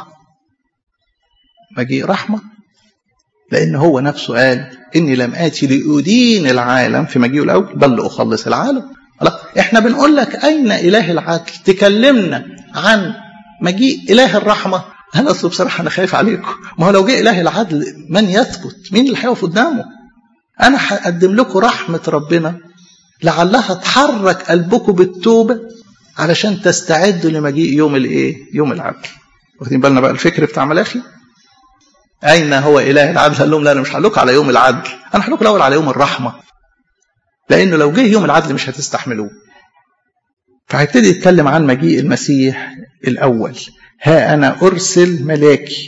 مجيء رحمة لأن هو نفسه قال إني لم آتي لأدين العالم في مجيء الأول بل لأخلص العالم لا إحنا بنقول لك أين إله العدل تكلمنا عن مجيء إله الرحمة انا اصل بصراحه انا خايف عليكم ما هو لو جه اله العدل من يثبت مين اللي هيقف قدامه انا هقدم لكم رحمه ربنا لعلها تحرك قلبكم بالتوبه علشان تستعدوا لمجيء يوم الايه يوم العدل واخدين بالنا بقى الفكر بتاع ملاخي اين هو اله العدل قال لهم لا انا مش هقول على يوم العدل انا هقول الاول على يوم الرحمه لانه لو جه يوم العدل مش هتستحملوه فهيبتدي يتكلم عن مجيء المسيح الاول ها أنا أرسل ملاكي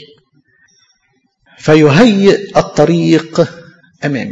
فيهيئ الطريق أمامي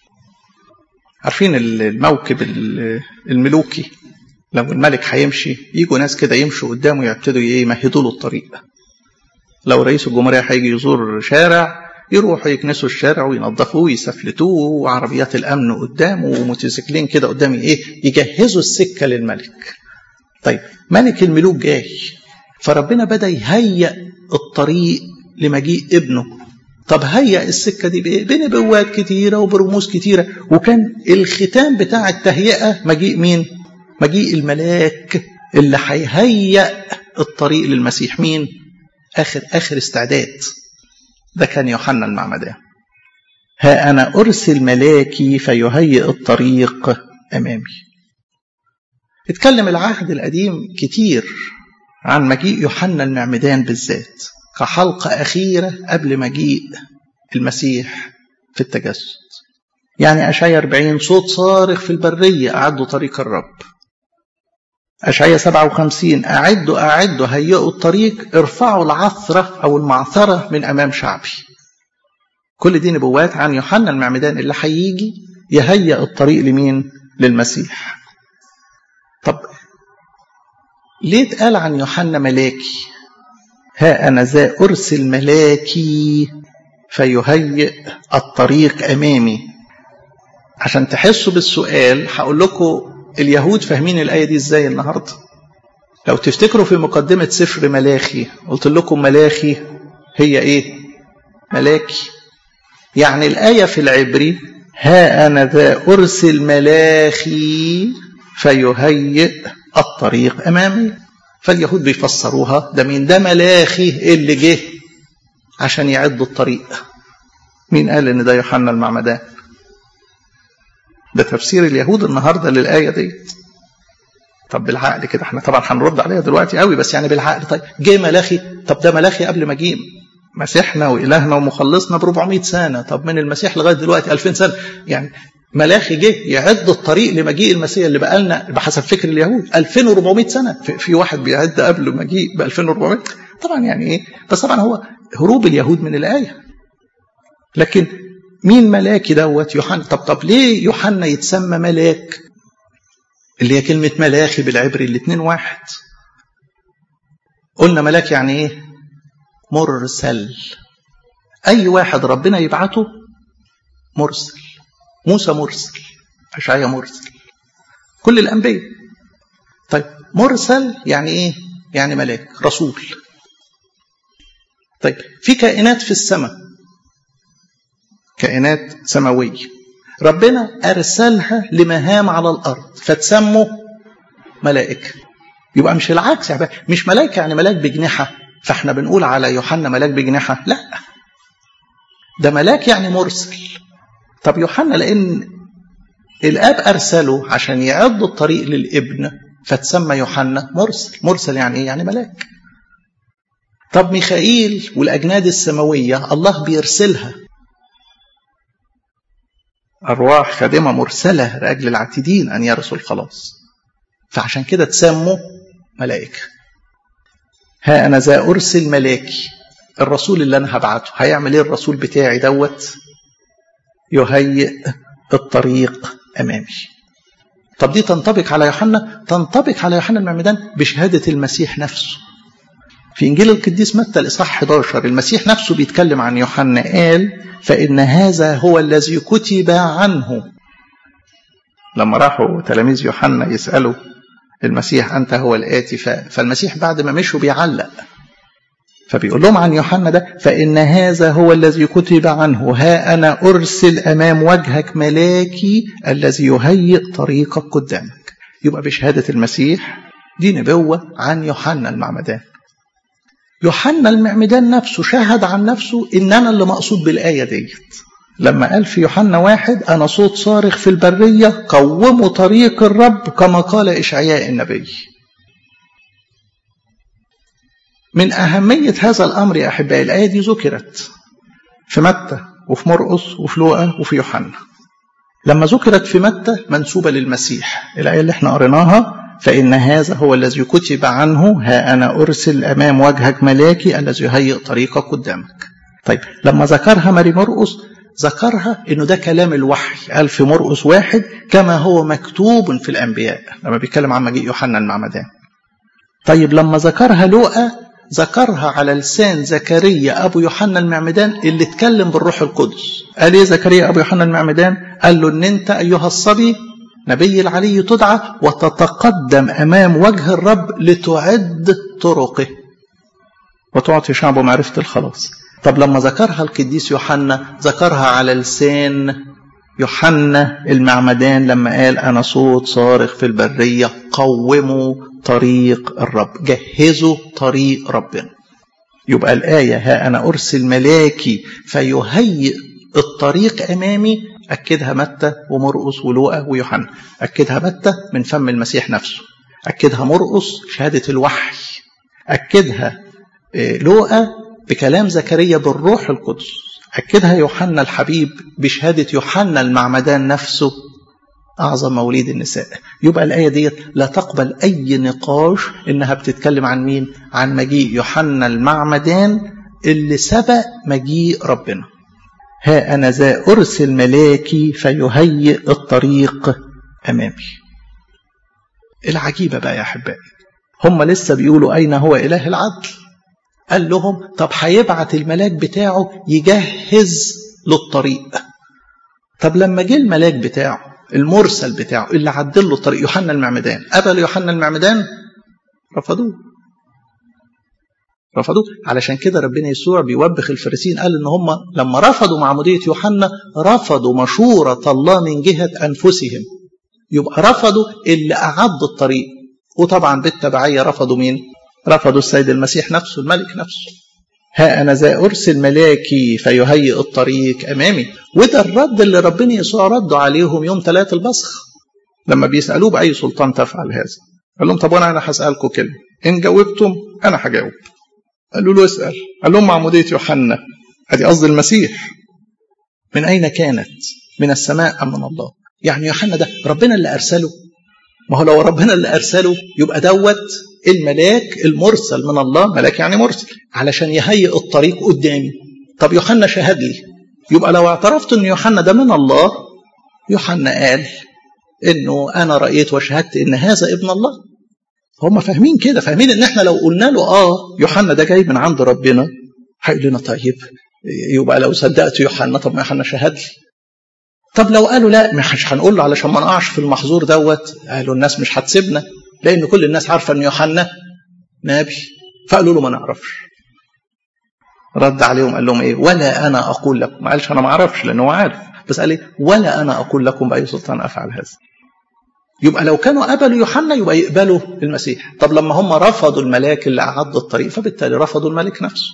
عارفين الموكب الملوكي لو الملك هيمشي يجوا ناس كده يمشوا قدامه يبتدوا يمهدوا له الطريق لو رئيس الجمهورية هيجي يزور شارع يروحوا يكنسوا الشارع وينظفوه ويسفلتوه وعربيات الأمن قدامه وموتوسيكلين كده قدامي إيه يجهزوا السكة للملك طيب ملك الملوك جاي فربنا بدا يهيئ الطريق لمجيء ابنه طب هيئ السكه دي بايه؟ بنبوات كتيره وبرموز كتيره وكان الختام بتاع التهيئه مجيء مين؟ مجيء الملاك اللي هيهيئ الطريق للمسيح مين؟ اخر اخر استعداد ده كان يوحنا المعمدان ها انا ارسل ملاكي فيهيئ الطريق امامي اتكلم العهد القديم كتير عن مجيء يوحنا المعمدان بالذات كحلقة أخيرة قبل مجيء المسيح في التجسد يعني أشعيا 40 صوت صارخ في البرية أعدوا طريق الرب أشعيا 57 أعدوا أعدوا هيئوا الطريق ارفعوا العثرة أو المعثرة من أمام شعبي كل دي نبوات عن يوحنا المعمدان اللي هيجي يهيئ الطريق لمين للمسيح طب ليه اتقال عن يوحنا ملاكي ها أنا ذا أرسل ملاكي فيهيئ الطريق أمامي عشان تحسوا بالسؤال هقول لكم اليهود فاهمين الآية دي إزاي النهاردة لو تفتكروا في مقدمة سفر ملاخي قلت لكم ملاخي هي إيه ملاكي يعني الآية في العبري ها أنا ذا أرسل ملاخي فيهيئ الطريق أمامي فاليهود بيفسروها ده مين ده ملاخي اللي جه عشان يعد الطريق مين قال ان ده يوحنا المعمدان ده تفسير اليهود النهارده للآية دي طب بالعقل كده احنا طبعا هنرد عليها دلوقتي قوي بس يعني بالعقل طيب جه ملاخي طب ده ملاخي قبل ما جه مسيحنا وإلهنا ومخلصنا ب 400 سنة طب من المسيح لغاية دلوقتي 2000 سنة يعني ملاخي جه يعد الطريق لمجيء المسيح اللي بقى لنا بحسب فكر اليهود 2400 سنه في, في واحد بيعد قبل مجيء ب 2400 طبعا يعني ايه بس طبعا هو هروب اليهود من الايه لكن مين ملاكي دوت يوحنا طب طب ليه يوحنا يتسمى ملاك اللي هي كلمة ملاخي بالعبري الاثنين واحد قلنا ملاك يعني ايه مرسل اي واحد ربنا يبعته مرسل موسى مرسل أشعيا مرسل كل الأنبياء طيب مرسل يعني إيه؟ يعني ملاك رسول طيب في كائنات في السماء كائنات سماوية ربنا أرسلها لمهام على الأرض فتسموا ملائكة يبقى مش العكس يعني مش ملائكة يعني ملاك بجنحة فاحنا بنقول على يوحنا ملاك بجنحة لا ده ملاك يعني مرسل طب يوحنا لأن الآب أرسله عشان يعد الطريق للابن فتسمى يوحنا مرسل مرسل يعني إيه؟ يعني ملاك طب ميخائيل والأجناد السماوية الله بيرسلها أرواح خادمة مرسلة لأجل العاتدين أن يرثوا الخلاص فعشان كده تسموا ملائكة ها أنا ذا أرسل ملاكي الرسول اللي أنا هبعته هيعمل إيه الرسول بتاعي دوت يهيئ الطريق أمامي طب دي تنطبق على يوحنا تنطبق على يوحنا المعمدان بشهادة المسيح نفسه في إنجيل القديس متى الإصحاح 11 المسيح نفسه بيتكلم عن يوحنا قال فإن هذا هو الذي كتب عنه لما راحوا تلاميذ يوحنا يسألوا المسيح أنت هو الآتي فالمسيح بعد ما مشوا بيعلق فبيقول لهم عن يوحنا ده فإن هذا هو الذي كتب عنه ها أنا أرسل أمام وجهك ملاكي الذي يهيئ طريقك قدامك يبقى بشهادة المسيح دي نبوة عن يوحنا المعمدان يوحنا المعمدان نفسه شهد عن نفسه ان انا اللي مقصود بالايه ديت لما قال في يوحنا واحد انا صوت صارخ في البريه قوموا طريق الرب كما قال اشعياء النبي من اهميه هذا الامر يا احبائي الايه دي ذكرت في متى وفي مرقس وفي لوقا وفي يوحنا لما ذكرت في متى منسوبه للمسيح الايه اللي احنا قريناها فإن هذا هو الذي كتب عنه ها أنا أرسل أمام وجهك ملاكي الذي يهيئ طريقك قدامك طيب لما ذكرها ماري مرقس ذكرها انه ده كلام الوحي قال في مرقس واحد كما هو مكتوب في الانبياء لما بيتكلم عن مجيء يوحنا المعمدان طيب لما ذكرها لوقا ذكرها على لسان زكريا ابو يوحنا المعمدان اللي اتكلم بالروح القدس قال ايه زكريا ابو يوحنا المعمدان قال له ان انت ايها الصبي نبي العلي تدعى وتتقدم امام وجه الرب لتعد طرقه وتعطي شعبه معرفه الخلاص طب لما ذكرها القديس يوحنا ذكرها على لسان يوحنا المعمدان لما قال انا صوت صارخ في البريه قوموا طريق الرب جهزوا طريق ربنا يبقى الايه ها انا ارسل ملاكي فيهيئ الطريق امامي أكدها متى ومرقس ولوقا ويوحنا أكدها متى من فم المسيح نفسه أكدها مرقس شهادة الوحي أكدها لوقا بكلام زكريا بالروح القدس أكدها يوحنا الحبيب بشهادة يوحنا المعمدان نفسه أعظم موليد النساء يبقى الآية ديت لا تقبل أي نقاش إنها بتتكلم عن مين عن مجيء يوحنا المعمدان اللي سبق مجيء ربنا ها أنا ذا أرسل ملاكي فيهيئ الطريق أمامي العجيبة بقى يا أحبائي هم لسه بيقولوا أين هو إله العدل قال لهم طب هيبعت الملاك بتاعه يجهز للطريق طب لما جه الملاك بتاعه المرسل بتاعه اللي عدل له الطريق يوحنا المعمدان قبل يوحنا المعمدان رفضوه رفضوه علشان كده ربنا يسوع بيوبخ الفريسين قال ان هم لما رفضوا معموديه يوحنا رفضوا مشوره الله من جهه انفسهم يبقى رفضوا اللي اعد الطريق وطبعا بالتبعيه رفضوا مين رفضوا السيد المسيح نفسه الملك نفسه ها انا ذا ارسل ملاكي فيهيئ الطريق امامي وده الرد اللي ربنا يسوع رده عليهم يوم ثلاث البصخ لما بيسالوه باي سلطان تفعل هذا قال لهم طب وانا انا هسالكم كلمه ان جاوبتم انا هجاوب قالوا له اسال قال لهم معموديه يوحنا ادي قصد المسيح من اين كانت من السماء ام من الله يعني يوحنا ده ربنا اللي ارسله ما هو لو ربنا اللي ارسله يبقى دوت الملاك المرسل من الله ملاك يعني مرسل علشان يهيئ الطريق قدامي طب يوحنا شهد لي يبقى لو اعترفت ان يوحنا ده من الله يوحنا قال انه انا رايت وشهدت ان هذا ابن الله هم فاهمين كده فاهمين ان احنا لو قلنا له اه يوحنا ده جاي من عند ربنا هيقول لنا طيب يبقى لو صدقت يوحنا طب ما يوحنا شهد لي طب لو قالوا لا مش هنقول له علشان ما نقعش في المحظور دوت قالوا الناس مش هتسيبنا لان كل الناس عارفه ان يوحنا نبي فقالوا له ما نعرفش رد عليهم قال لهم ايه ولا انا اقول لكم ما قالش انا ما اعرفش لانه هو عارف بس قال ايه ولا انا اقول لكم باي سلطان افعل هذا يبقى لو كانوا قبلوا يوحنا يبقى يقبلوا المسيح طب لما هم رفضوا الملاك اللي اعد الطريق فبالتالي رفضوا الملك نفسه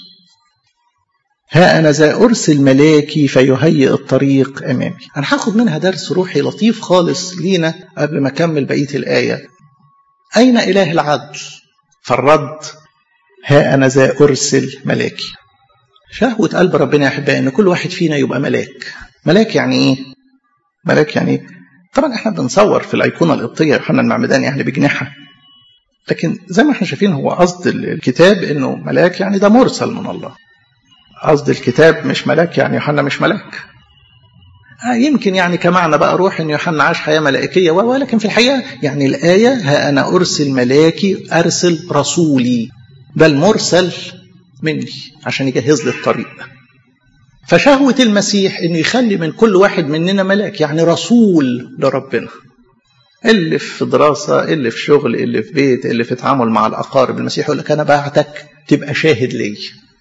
ها أنا ذا أرسل ملاكي فيهيئ الطريق أمامي أنا هاخد منها درس روحي لطيف خالص لينا قبل ما أكمل بقية الآية أين إله العدل فالرد ها أنا ذا أرسل ملاكي شهوة قلب ربنا يا أحبائي إن كل واحد فينا يبقى ملاك ملاك يعني إيه ملاك يعني طبعا احنا بنصور في الأيقونة القبطية يوحنا المعمدان يعني بجناحها لكن زي ما احنا شايفين هو قصد الكتاب انه ملاك يعني ده مرسل من الله قصد الكتاب مش ملاك يعني يوحنا مش ملاك آه يمكن يعني كمعنى بقى روح ان يوحنا عاش حياه ملائكيه ولكن في الحقيقه يعني الايه ها انا ارسل ملاكي ارسل رسولي ده المرسل مني عشان يجهز لي الطريق فشهوة المسيح انه يخلي من كل واحد مننا ملاك يعني رسول لربنا اللي في دراسة اللي في شغل اللي في بيت اللي في تعامل مع الأقارب المسيح يقول لك أنا بعتك تبقى شاهد لي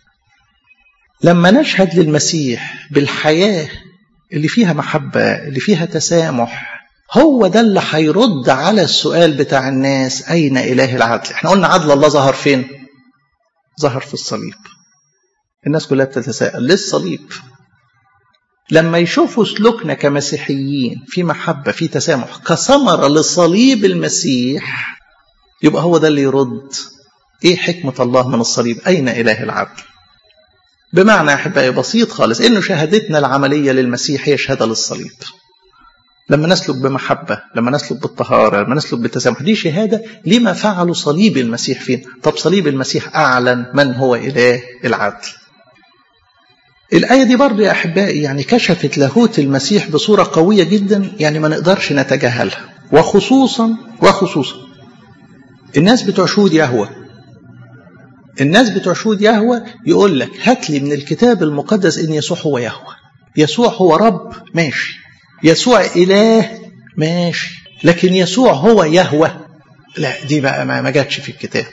لما نشهد للمسيح بالحياة اللي فيها محبة اللي فيها تسامح هو ده اللي هيرد على السؤال بتاع الناس أين إله العدل احنا قلنا عدل الله ظهر فين ظهر في الصليب الناس كلها بتتساءل ليه الصليب لما يشوفوا سلوكنا كمسيحيين في محبة في تسامح كثمرة لصليب المسيح يبقى هو ده اللي يرد ايه حكمة الله من الصليب اين اله العدل بمعنى يا احبائي بسيط خالص انه شهادتنا العملية للمسيح هي شهادة للصليب لما نسلك بمحبة لما نسلك بالطهارة لما نسلك بالتسامح دي شهادة لما فعلوا صليب المسيح فينا طب صليب المسيح أعلن من هو إله العدل الآية دي برضه يا أحبائي يعني كشفت لاهوت المسيح بصورة قوية جدا يعني ما نقدرش نتجاهلها وخصوصا وخصوصا الناس بتوع شهود يهوه الناس بتوع شهود يهوه يقول لك هات لي من الكتاب المقدس ان يسوع هو يهوه يسوع هو رب ماشي يسوع اله ماشي لكن يسوع هو يهوه لا دي بقى ما جاتش في الكتاب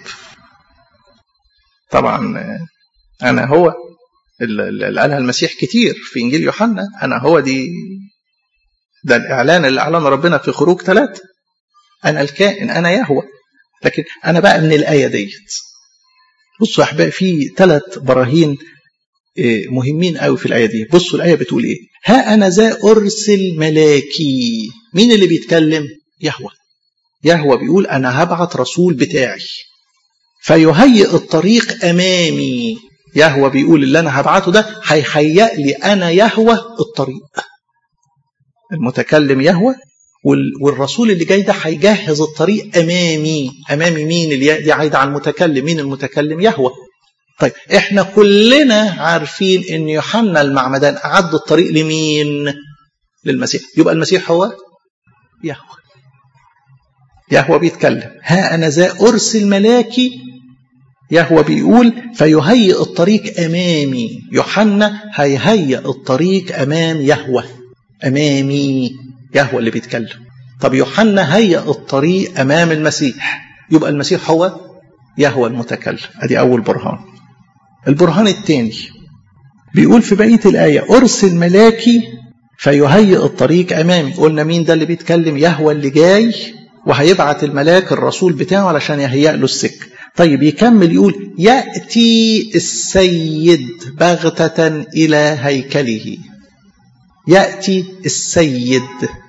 طبعا انا هو اللي قالها المسيح كتير في انجيل يوحنا انا هو دي ده الاعلان اللي اعلن ربنا في خروج ثلاثة انا الكائن انا يهوه لكن انا بقى من الايه ديت بصوا يا احبائي في ثلاث براهين مهمين قوي في الايه دي بصوا الايه بتقول ايه ها انا ذا ارسل ملاكي مين اللي بيتكلم يهوه يهوه بيقول انا هبعت رسول بتاعي فيهيئ الطريق امامي يهوه بيقول اللي انا هبعته ده هيهيئ لي انا يهوه الطريق المتكلم يهوه والرسول اللي جاي ده هيجهز الطريق امامي امامي مين اللي دي عايده على المتكلم مين المتكلم يهوه طيب احنا كلنا عارفين ان يوحنا المعمدان اعد الطريق لمين للمسيح يبقى المسيح هو يهوه يهوه بيتكلم ها انا ذا ارسل ملاكي يهوه بيقول فيهيئ الطريق امامي يوحنا هيهيئ الطريق امام يهوه امامي يهوه اللي بيتكلم طب يوحنا هيئ الطريق امام المسيح يبقى المسيح هو يهوه المتكلم ادي اول برهان البرهان الثاني بيقول في بقيه الايه ارسل ملاكي فيهيئ الطريق امامي قلنا مين ده اللي بيتكلم يهوه اللي جاي وهيبعت الملاك الرسول بتاعه علشان يهيئ له السكه طيب يكمل يقول ياتي السيد بغته الى هيكله ياتي السيد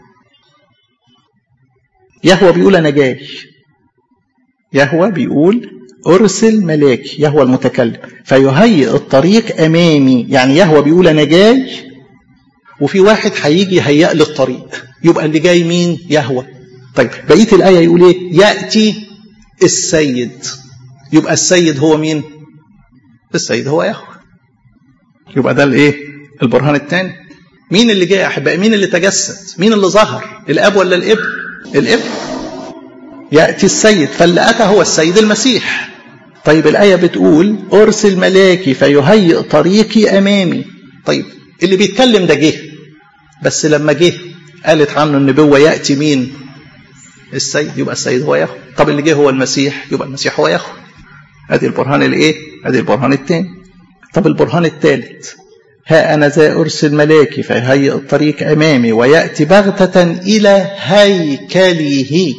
يهوى بيقول انا جاي يهوى بيقول ارسل ملاك يهوى المتكلم فيهيئ الطريق امامي يعني يهوى بيقول انا جاي وفي واحد هيجي يهيئ لي الطريق يبقى اللي جاي مين يهوى طيب بقيه الايه يقول ايه ياتي السيد يبقى السيد هو مين السيد هو يهوى يبقى ده الايه البرهان الثاني مين اللي جاي يا احبائي مين اللي تجسد مين اللي ظهر الاب ولا الابن الابن ياتي السيد فاللي اتى هو السيد المسيح طيب الايه بتقول ارسل ملاكي فيهيئ طريقي امامي طيب اللي بيتكلم ده جه بس لما جه قالت عنه النبوه ياتي مين السيد يبقى السيد هو يهوه طب اللي جه هو المسيح يبقى المسيح هو يهوه ادي البرهان الايه ادي البرهان الثاني طب البرهان الثالث ها أنا ذا أرسل ملاكي فيهيئ الطريق أمامي ويأتي بغتة إلى هيكله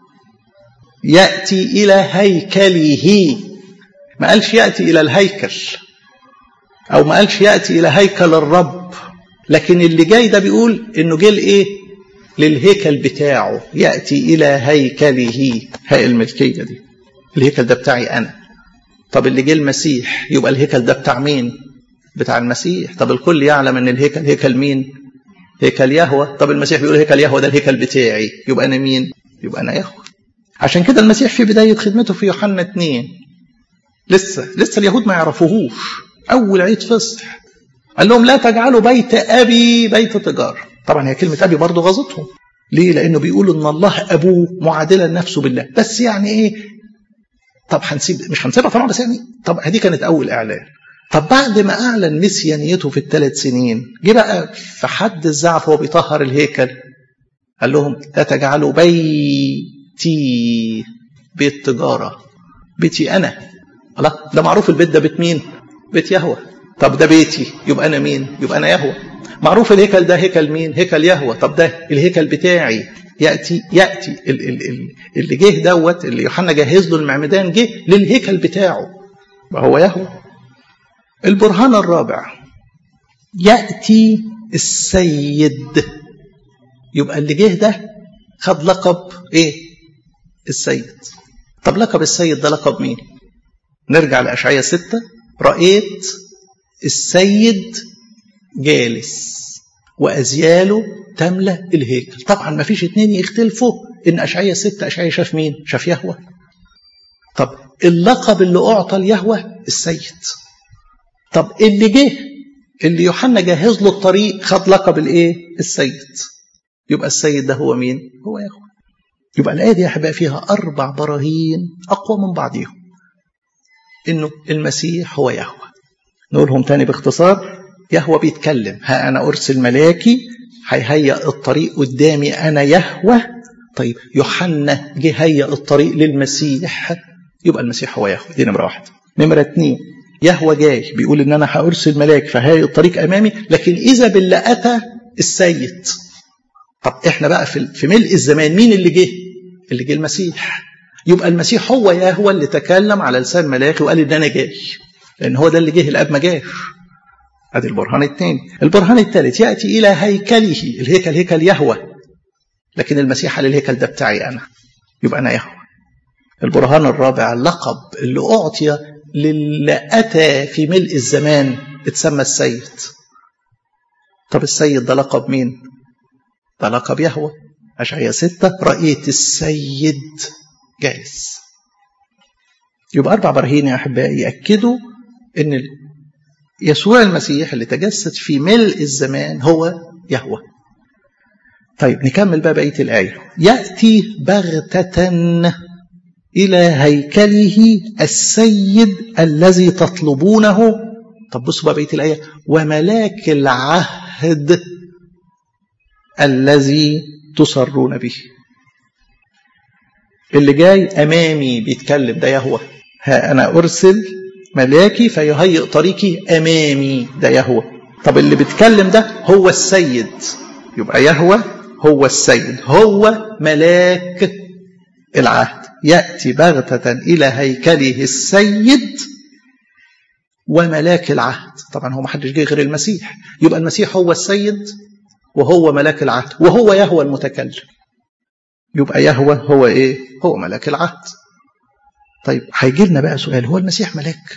يأتي إلى هيكله ما قالش يأتي إلى الهيكل أو ما قالش يأتي إلى هيكل الرب لكن اللي جاي ده بيقول إنه جه لإيه؟ للهيكل بتاعه يأتي إلى هيكله هاء الملكية دي الهيكل ده بتاعي أنا طب اللي جه المسيح يبقى الهيكل ده بتاع مين؟ بتاع المسيح طب الكل يعلم ان الهيكل هيكل مين هيكل يهوى طب المسيح بيقول هيكل يهوى ده الهيكل بتاعي يبقى انا مين يبقى انا يهوى عشان كده المسيح في بدايه خدمته في يوحنا 2 لسه لسه اليهود ما يعرفوهوش اول عيد فصح قال لهم لا تجعلوا بيت ابي بيت تجار طبعا هي كلمه ابي برضه غاظتهم ليه لانه بيقولوا ان الله ابوه معادلا نفسه بالله بس يعني ايه طب هنسيب مش هنسيبها طبعا بس يعني طب دي كانت اول اعلان طب بعد ما اعلن مسيانيته في الثلاث سنين جه بقى في حد الزعف وهو بيطهر الهيكل قال لهم لا تجعلوا بيتي بيت تجاره بيتي انا الله ده معروف البيت ده بيت مين بيت يهوه طب ده بيتي يبقى انا مين يبقى انا يهوه معروف الهيكل ده هيكل مين هيكل يهوه طب ده الهيكل بتاعي ياتي ياتي ال ال ال اللي جه دوت اللي يوحنا جهز له المعمدان جه للهيكل بتاعه هو يهوى البرهان الرابع يأتي السيد يبقى اللي جه ده خد لقب ايه السيد طب لقب السيد ده لقب مين نرجع لأشعية ستة رأيت السيد جالس وأزياله تملأ الهيكل طبعا ما فيش اتنين يختلفوا إن أشعية ستة أشعية شاف مين شاف يهوه طب اللقب اللي أعطى ليهوه السيد طب اللي جه اللي يوحنا جهز له الطريق خد لقب الايه السيد يبقى السيد ده هو مين هو يهوه يبقى الآية دي يا أحبائي فيها أربع براهين أقوى من بعضهم إنه المسيح هو يهوه نقولهم تاني باختصار يهوه بيتكلم ها أنا أرسل ملاكي هيهيأ الطريق قدامي أنا يهوه طيب يوحنا جه هيأ الطريق للمسيح يبقى المسيح هو يهوه دي نمرة واحد نمرة اتنين يهوه جاي بيقول إن أنا هأرسل ملاك فهيئ الطريق أمامي لكن إذا باللي أتى السيد طب احنا بقى في في ملء الزمان مين اللي جه؟ اللي جه المسيح. يبقى المسيح هو يهوى اللي تكلم على لسان ملاكي وقال ان انا جاي. لان هو ده اللي جه الاب ما جاش. ادي البرهان الثاني. البرهان الثالث ياتي الى هيكله، الهيكل هيكل يهوى. لكن المسيح قال الهيكل ده بتاعي انا. يبقى انا يهوى. البرهان الرابع اللقب اللي اعطي للي اتى في ملء الزمان اتسمى السيد. طب السيد ده لقب مين؟ ده لقب يهوى أشعية ستة رأيت السيد جالس يبقى أربع براهين يا أحبائي يأكدوا أن يسوع المسيح اللي تجسد في ملء الزمان هو يهوى طيب نكمل بقى بقية الآية يأتي بغتة إلى هيكله السيد الذي تطلبونه طب بصوا بقى بقية الآية وملاك العهد الذي تصرون به اللي جاي أمامي بيتكلم ده يهوى ها أنا أرسل ملاكي فيهيئ طريقي أمامي ده يهوى طب اللي بيتكلم ده هو السيد يبقى يهوى هو السيد هو ملاك العهد يأتي بغتة إلى هيكله السيد وملاك العهد طبعا هو ما حدش جه غير المسيح يبقى المسيح هو السيد وهو ملاك العهد وهو يهوى المتكلم يبقى يهوى هو ايه هو ملاك العهد طيب هيجي لنا بقى سؤال هو المسيح ملاك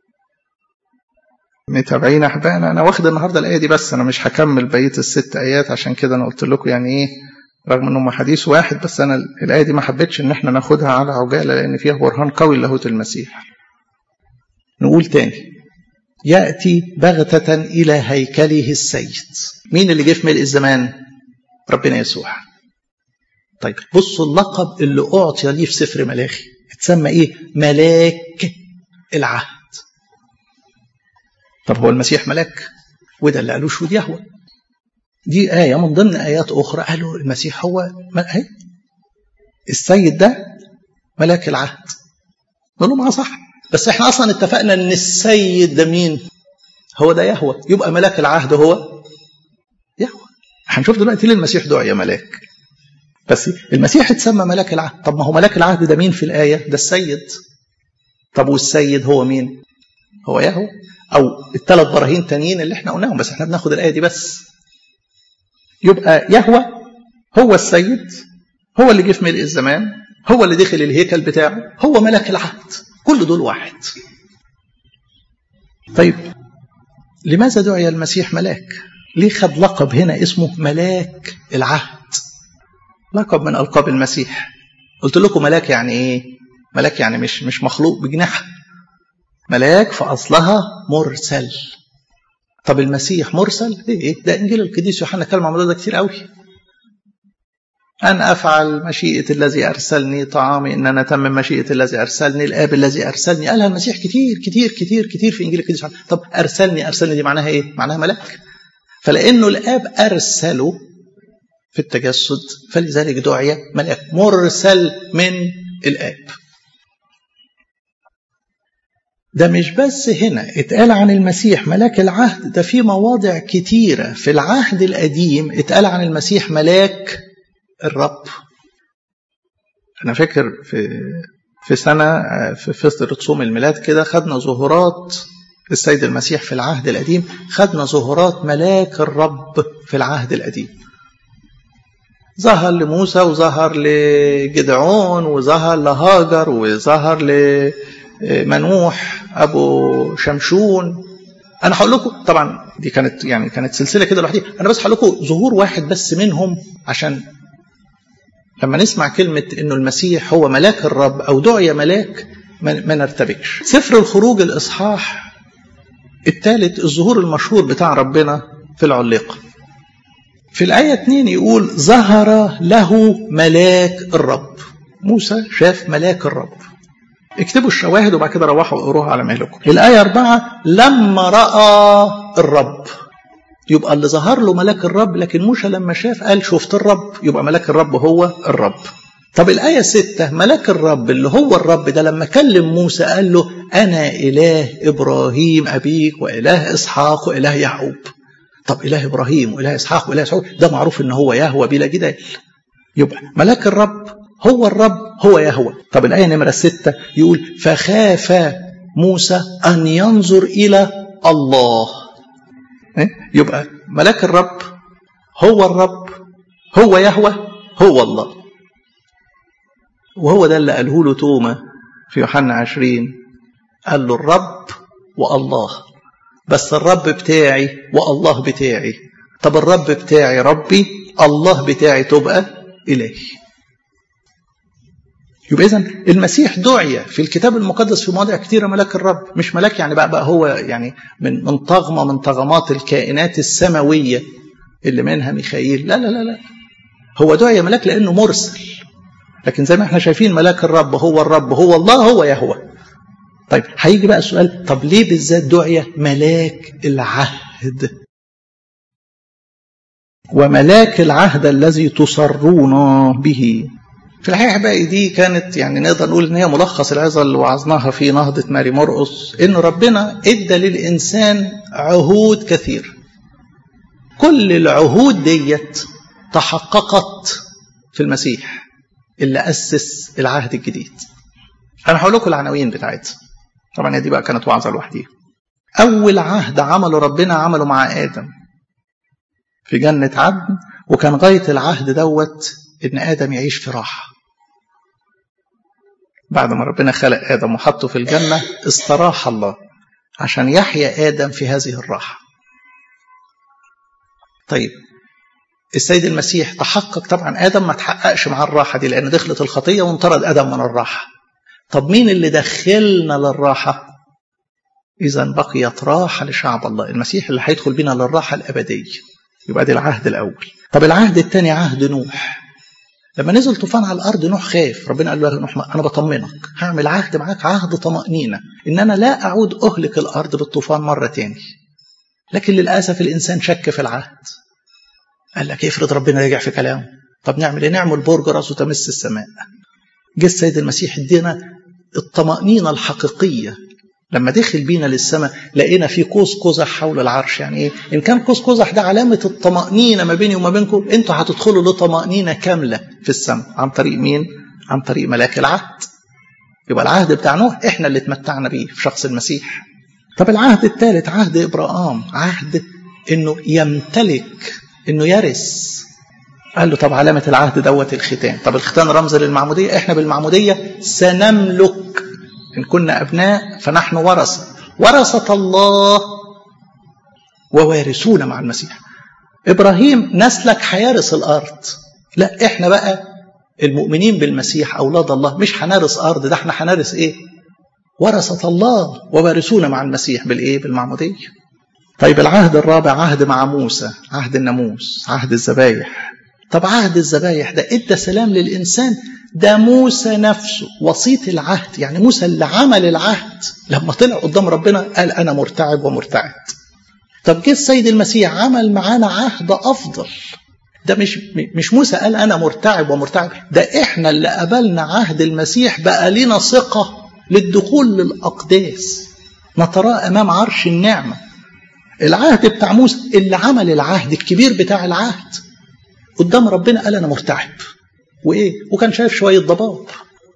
متابعين احبائنا انا واخد النهارده الايه دي بس انا مش هكمل بقيه الست ايات عشان كده انا قلت لكم يعني ايه رغم انهم حديث واحد بس انا الايه دي ما حبيتش ان احنا ناخدها على عجاله لان فيها برهان قوي لاهوت المسيح نقول تاني يأتي بغتة إلى هيكله السيد مين اللي جه في ملء الزمان ربنا يسوع طيب بصوا اللقب اللي أعطي ليه في سفر ملاخي اتسمى إيه ملاك العهد طب هو المسيح ملاك وده اللي قالوه شهود يهوى دي آية من ضمن آيات أخرى قالوا المسيح هو مل... السيد ده ملاك العهد نقول لهم اه صح بس احنا اصلا اتفقنا ان السيد ده مين هو ده يهوى يبقى ملاك العهد هو يهوى هنشوف دلوقتي ليه المسيح دعي ملاك بس المسيح اتسمى ملاك العهد طب ما هو ملاك العهد ده مين في الآية ده السيد طب والسيد هو مين هو يهوى أو الثلاث براهين تانيين اللي احنا قلناهم بس احنا بناخد الآية دي بس يبقى يهوى هو السيد هو اللي جه في ملء الزمان هو اللي دخل الهيكل بتاعه هو ملاك العهد كل دول واحد طيب لماذا دعي المسيح ملاك ليه خد لقب هنا اسمه ملاك العهد لقب من ألقاب المسيح قلت لكم ملاك يعني ايه ملاك يعني مش مش مخلوق بجناح ملاك في أصلها مرسل طب المسيح مرسل ايه ده انجيل القديس يوحنا اتكلم عن الموضوع ده كتير قوي أن أفعل مشيئة الذي أرسلني طعامي إن أنا أتمم مشيئة الذي أرسلني الآب الذي أرسلني قالها المسيح كتير كتير كتير كتير في إنجيل القديس طب أرسلني أرسلني دي معناها إيه؟ معناها ملاك فلأنه الآب أرسله في التجسد فلذلك دعي ملاك مرسل من الآب ده مش بس هنا اتقال عن المسيح ملاك العهد ده في مواضع كتيرة في العهد القديم اتقال عن المسيح ملاك الرب أنا فاكر في في سنة في فترة صوم الميلاد كده خدنا ظهورات السيد المسيح في العهد القديم خدنا ظهورات ملاك الرب في العهد القديم ظهر لموسى وظهر لجدعون وظهر لهاجر وظهر لمنوح ابو شمشون انا هقول لكم طبعا دي كانت يعني كانت سلسله كده لوحدها انا بس هقول لكم ظهور واحد بس منهم عشان لما نسمع كلمه انه المسيح هو ملاك الرب او دعي ملاك ما نرتبكش سفر الخروج الاصحاح الثالث الظهور المشهور بتاع ربنا في العليقه في الآية 2 يقول ظهر له ملاك الرب موسى شاف ملاك الرب اكتبوا الشواهد وبعد كده روحوا اقروها على مهلكم الآية 4 لما رأى الرب يبقى اللي ظهر له ملاك الرب لكن موسى لما شاف قال شفت الرب يبقى ملاك الرب هو الرب طب الآية 6 ملاك الرب اللي هو الرب ده لما كلم موسى قال له أنا إله إبراهيم أبيك وإله إسحاق وإله يعقوب طب إله إبراهيم وإله إسحاق وإله يعقوب ده معروف إن هو يهوى بلا جدال يبقى ملاك الرب هو الرب هو يهوى طب الآية نمرة ستة يقول فخاف موسى أن ينظر إلى الله يبقى ملاك الرب هو الرب هو يهوى هو الله وهو ده اللي قاله له توما في يوحنا عشرين قال له الرب والله بس الرب بتاعي والله بتاعي طب الرب بتاعي ربي الله بتاعي تبقى إلهي يبقى إذا المسيح دعي في الكتاب المقدس في مواضع كثيرة ملاك الرب مش ملاك يعني بقى, بقى هو يعني من من طغمة من طغمات الكائنات السماوية اللي منها ميخائيل لا لا لا لا هو دعي ملاك لأنه مرسل لكن زي ما احنا شايفين ملاك الرب هو الرب هو الله هو يهوه طيب هيجي بقى السؤال طب ليه بالذات دعي ملاك العهد وملاك العهد الذي تصرون به في الحقيقة أحبائي دي كانت يعني نقدر نقول إن هي ملخص العظة اللي وعظناها في نهضة ماري مرقص إن ربنا إدى للإنسان عهود كثير كل العهود ديت تحققت في المسيح اللي أسس العهد الجديد أنا هقول لكم العناوين بتاعتها طبعا دي بقى كانت وعظة لوحديها أول عهد عمله ربنا عمله مع آدم في جنة عدن وكان غاية العهد دوت إن آدم يعيش في راحة بعد ما ربنا خلق آدم وحطه في الجنة استراح الله عشان يحيا آدم في هذه الراحة طيب السيد المسيح تحقق طبعا آدم ما تحققش مع الراحة دي لأن دخلت الخطية وانطرد آدم من الراحة طب مين اللي دخلنا للراحة إذا بقيت راحة لشعب الله المسيح اللي هيدخل بنا للراحة الأبدية يبقى دي العهد الأول طب العهد الثاني عهد نوح لما نزل طوفان على الأرض نوح خاف ربنا قال له يا نوح أنا بطمنك هعمل عهد معاك عهد طمأنينة إن أنا لا أعود أهلك الأرض بالطوفان مرة تاني لكن للأسف الإنسان شك في العهد قال لك افرض ربنا رجع في كلامه طب نعمل ايه نعمل برج راسه تمس السماء جه السيد المسيح ادينا الطمأنينة الحقيقية لما دخل بينا للسماء لقينا في قوس قزح حول العرش يعني ايه ان كان قوس قزح ده علامة الطمأنينة ما بيني وما بينكم انتوا هتدخلوا لطمأنينة كاملة في السماء عن طريق مين عن طريق ملاك العهد يبقى العهد بتاع نوح احنا اللي اتمتعنا بيه في شخص المسيح طب العهد الثالث عهد ابراهام عهد انه يمتلك انه يرث قال له طب علامة العهد دوت الختان طب الختان رمز للمعمودية احنا بالمعمودية سنملك إن كنا أبناء فنحن ورثة ورثة الله ووارثون مع المسيح إبراهيم نسلك هيرث الأرض لا إحنا بقى المؤمنين بالمسيح أولاد الله مش هنرث أرض ده إحنا هنرث إيه ورثة الله ووارثون مع المسيح بالإيه بالمعمودية طيب العهد الرابع عهد مع موسى عهد الناموس عهد الذبايح طب عهد الذبايح ده ادى سلام للإنسان ده موسى نفسه وسيط العهد يعني موسى اللي عمل العهد لما طلع قدام ربنا قال أنا مرتعب ومرتعد طب جه السيد المسيح عمل معانا عهد أفضل ده مش مش موسى قال أنا مرتعب ومرتعب ده إحنا اللي قبلنا عهد المسيح بقى لنا ثقة للدخول للأقداس نتراه أمام عرش النعمة العهد بتاع موسى اللي عمل العهد الكبير بتاع العهد قدام ربنا قال أنا مرتعب وايه وكان شايف شويه ضباب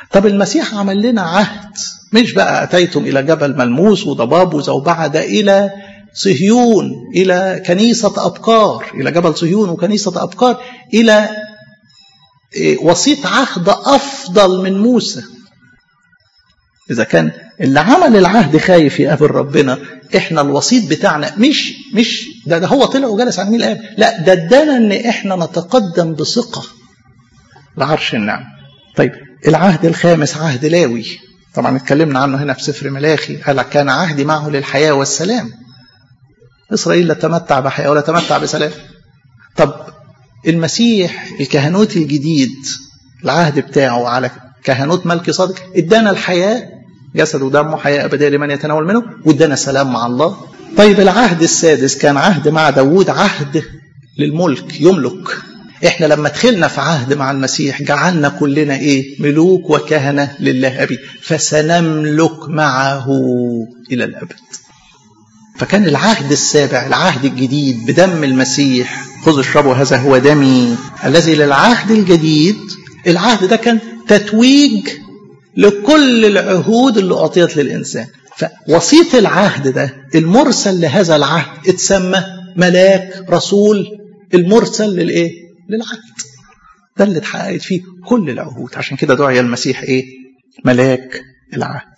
طب المسيح عمل لنا عهد مش بقى أتيتم إلى جبل ملموس وضباب وزوبعة ده إلى صهيون إلى كنيسة أبكار إلى جبل صهيون وكنيسة أبكار إلى وسيط عهد أفضل من موسى إذا كان اللي عمل العهد خايف يقابل ربنا إحنا الوسيط بتاعنا مش مش ده, ده هو طلع وجلس على يمين الآب لا ده ادانا إن إحنا نتقدم بثقة لعرش النعم طيب العهد الخامس عهد لاوي طبعا اتكلمنا عنه هنا في سفر ملاخي قال كان عهدي معه للحياة والسلام إسرائيل لا تمتع بحياة ولا تمتع بسلام طب المسيح الكهنوت الجديد العهد بتاعه على كهنوت ملك صادق ادانا الحياة جسد ودمه حياة أبدية لمن يتناول منه وادانا سلام مع الله طيب العهد السادس كان عهد مع داوود عهد للملك يملك احنا لما دخلنا في عهد مع المسيح جعلنا كلنا ايه ملوك وكهنة لله أبي فسنملك معه إلى الأبد فكان العهد السابع العهد الجديد بدم المسيح خذوا اشربوا هذا هو دمي الذي للعهد الجديد العهد ده كان تتويج لكل العهود اللي أعطيت للإنسان فوسيط العهد ده المرسل لهذا العهد اتسمى ملاك رسول المرسل للإيه؟ للعهد ده اللي اتحققت فيه كل العهود عشان كده دعي المسيح إيه؟ ملاك العهد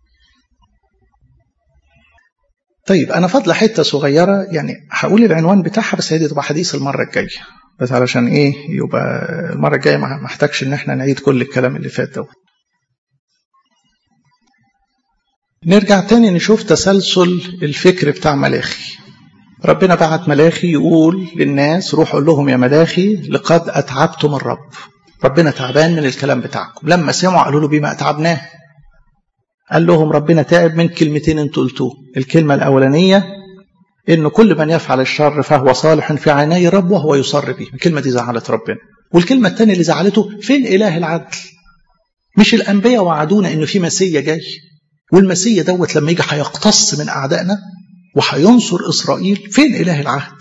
طيب أنا فاضلة حتة صغيرة يعني هقول العنوان بتاعها بس هي دي تبقى حديث المرة الجاية بس علشان إيه يبقى المرة الجاية ما محتاجش إن إحنا نعيد كل الكلام اللي فات دوت نرجع تاني نشوف تسلسل الفكر بتاع ملاخي ربنا بعت ملاخي يقول للناس روحوا قول لهم يا ملاخي لقد أتعبتم الرب ربنا تعبان من الكلام بتاعكم لما سمعوا قالوا له بما أتعبناه قال لهم ربنا تعب من كلمتين انتوا قلتوه الكلمة الأولانية إن كل من يفعل الشر فهو صالح في عيني رب وهو يصر به الكلمة دي زعلت ربنا والكلمة الثانية اللي زعلته فين إله العدل مش الأنبياء وعدونا إنه في مسيا جاي والمسيا دوت لما يجي هيقتص من أعدائنا وهينصر إسرائيل فين إله العهد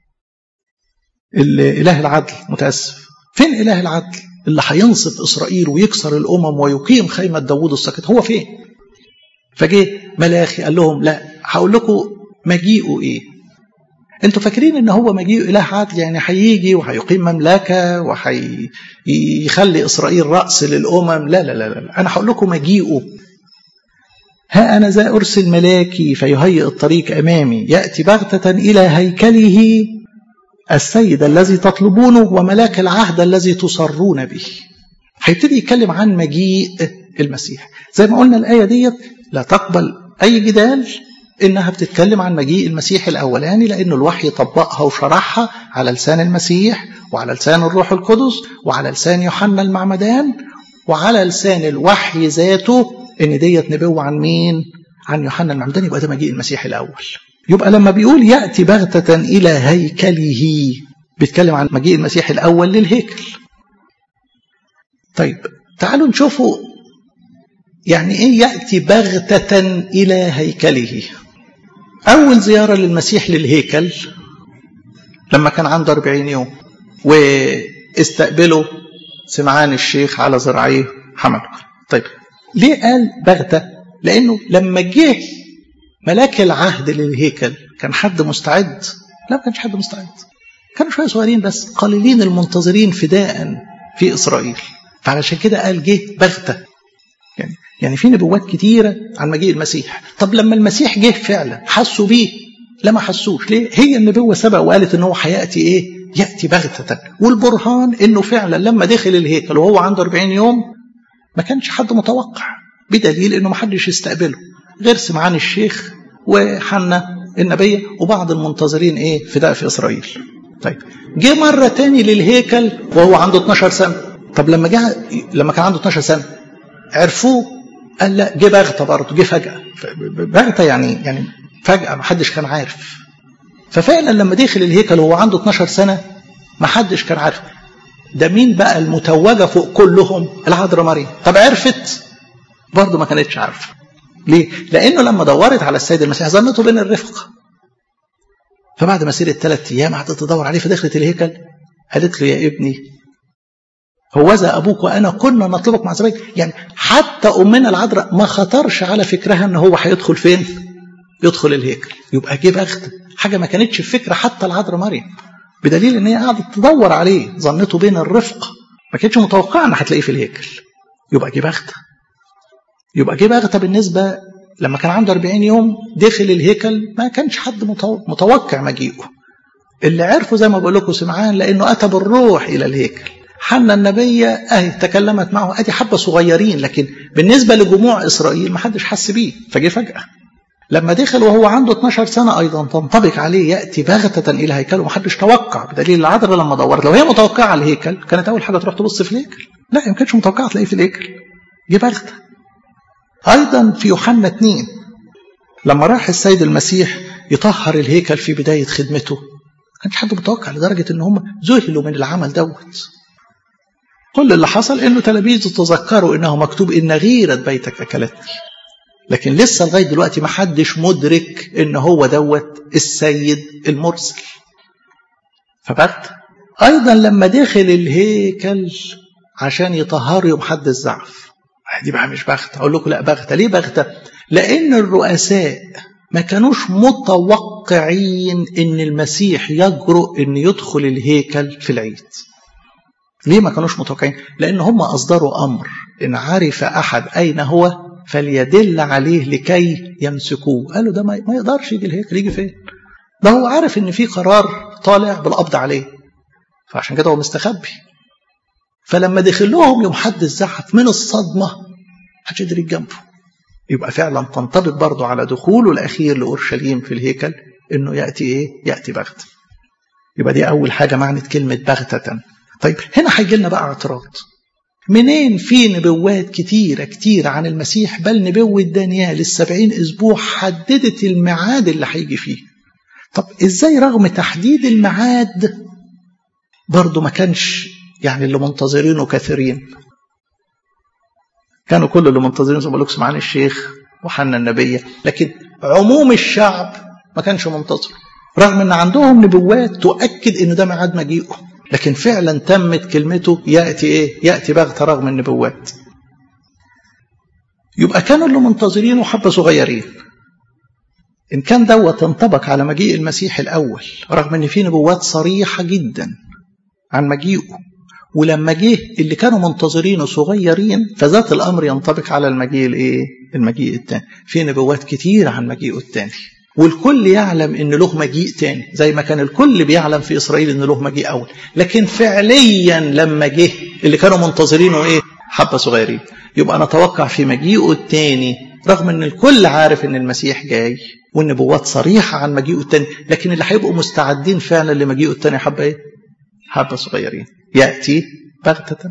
إله العدل متأسف فين إله العدل اللي هينصف إسرائيل ويكسر الأمم ويقيم خيمة داوود الساكت هو فين فجه ملاخي قال لهم لا هقول لكم مجيئه ايه انتوا فاكرين ان هو مجيء اله عدل يعني هيجي وهيقيم مملكه وهيخلي اسرائيل راس للامم لا لا لا لا انا هقول لكم مجيئه ها انا ذا ارسل ملاكي فيهيئ الطريق امامي ياتي بغته الى هيكله السيد الذي تطلبونه وملاك العهد الذي تصرون به هيبتدي يتكلم عن مجيء المسيح زي ما قلنا الايه ديت لا تقبل اي جدال انها بتتكلم عن مجيء المسيح الاولاني لانه الوحي طبقها وشرحها على لسان المسيح وعلى لسان الروح القدس وعلى لسان يوحنا المعمدان وعلى لسان الوحي ذاته ان ديت نبوه عن مين؟ عن يوحنا المعمدان يبقى ده مجيء المسيح الاول. يبقى لما بيقول ياتي بغته الى هيكله بيتكلم عن مجيء المسيح الاول للهيكل. طيب تعالوا نشوفوا يعني ايه ياتي بغته الى هيكله اول زياره للمسيح للهيكل لما كان عنده 40 يوم واستقبله سمعان الشيخ على ذراعيه حمله طيب ليه قال بغته لانه لما جه ملاك العهد للهيكل كان حد مستعد لا ما كانش حد مستعد كانوا شويه صغيرين بس قليلين المنتظرين فداء في اسرائيل فعلشان كده قال جه بغته يعني يعني في نبوات كتيرة عن مجيء المسيح طب لما المسيح جه فعلا حسوا بيه لا ما حسوش ليه هي النبوة سبق وقالت ان هو هيأتي ايه يأتي بغتة والبرهان انه فعلا لما دخل الهيكل وهو عنده 40 يوم ما كانش حد متوقع بدليل انه ما حدش يستقبله غير سمعان الشيخ وحنا النبية وبعض المنتظرين ايه فداء في اسرائيل طيب جه مرة تاني للهيكل وهو عنده 12 سنة طب لما جه لما كان عنده 12 سنة عرفوه قال لا جه بغته برضه جه فجأة بغته يعني يعني فجأة ما حدش كان عارف ففعلا لما دخل الهيكل وهو عنده 12 سنة ما حدش كان عارف ده مين بقى المتوجة فوق كلهم العذراء مريم طب عرفت برضه ما كانتش عارفة ليه؟ لأنه لما دورت على السيد المسيح ظنته بين الرفقة فبعد مسيرة ثلاث أيام قعدت تدور عليه فدخلت الهيكل قالت له يا ابني هوذا ابوك وانا كنا نطلبك مع زمان يعني حتى امنا العذراء ما خطرش على فكرها ان هو هيدخل فين يدخل الهيكل يبقى جه بخت حاجه ما كانتش في فكره حتى العذراء مريم بدليل ان هي قعدت تدور عليه ظنته بين الرفقه ما كانتش متوقعه ان هتلاقيه في الهيكل يبقى جه بغته يبقى جه بغته بالنسبه لما كان عنده 40 يوم دخل الهيكل ما كانش حد متوقع مجيئه اللي عرفه زي ما بقول لكم سمعان لانه اتى بالروح الى الهيكل حنا النبية اهي تكلمت معه ادي حبة صغيرين لكن بالنسبة لجموع اسرائيل ما حدش حس بيه فجه فجأة لما دخل وهو عنده 12 سنة أيضا تنطبق عليه يأتي باغتة إلى هيكله ومحدش توقع بدليل العذراء لما دورت لو هي متوقعة على الهيكل كانت أول حاجة تروح تبص في الهيكل لا هي ما كانتش متوقعة تلاقيه في الهيكل جه باغتة أيضا في يوحنا 2 لما راح السيد المسيح يطهر الهيكل في بداية خدمته ما كانش حد متوقع لدرجة إن هم ذهلوا من العمل دوت كل اللي حصل إنه تلاميذه تذكروا إنه مكتوب إن غيرة بيتك أكلتني لكن لسه لغاية دلوقتي ما حدش مدرك إن هو دوت السيد المرسل فبغت أيضا لما دخل الهيكل عشان يطهروا يوم حد الزعف دي بقى مش بغتة أقول لكم لا بغتة ليه بغتة لأن الرؤساء ما كانوش متوقعين ان المسيح يجرؤ ان يدخل الهيكل في العيد ليه ما كانوش متوقعين لان هم اصدروا امر ان عرف احد اين هو فليدل عليه لكي يمسكوه قالوا ده ما يقدرش يجي الهيكل يجي فين ده هو عارف ان في قرار طالع بالقبض عليه فعشان كده هو مستخبي فلما دخل لهم يوم حد الزحف من الصدمه محدش قدر جنبه يبقى فعلا تنطبق برضه على دخوله الأخير لأورشليم في الهيكل إنه يأتي إيه؟ يأتي بغتة. يبقى دي أول حاجة معنى كلمة بغتة. طيب هنا هيجي لنا بقى اعتراض. منين في نبوات كتيرة كتيرة عن المسيح بل نبوة دانيال السبعين أسبوع حددت الميعاد اللي هيجي فيه. طب إزاي رغم تحديد الميعاد برضه ما كانش يعني اللي منتظرينه كثيرين كانوا كل اللي منتظرين زي ما بقول سمعان الشيخ وحنا النبية لكن عموم الشعب ما كانش منتظر رغم ان عندهم نبوات تؤكد ان ده ميعاد مجيئه لكن فعلا تمت كلمته ياتي ايه؟ ياتي بغته رغم النبوات. يبقى كانوا اللي منتظرينه حبه صغيرين. ان كان دوت انطبق على مجيء المسيح الاول رغم ان في نبوات صريحه جدا عن مجيئه ولما جه اللي كانوا منتظرينه صغيرين فذات الامر ينطبق على المجيء الايه؟ المجيء الثاني. في نبوات كتير عن مجيئه الثاني. والكل يعلم ان له مجيء تاني زي ما كان الكل بيعلم في اسرائيل ان له مجيء اول لكن فعليا لما جه اللي كانوا منتظرينه ايه حبه صغيرين يبقى نتوقع في مجيئه التاني رغم ان الكل عارف ان المسيح جاي والنبوات صريحه عن مجيئه التاني لكن اللي هيبقوا مستعدين فعلا لمجيئه التاني حبه ايه حبه صغيرين ياتي بغته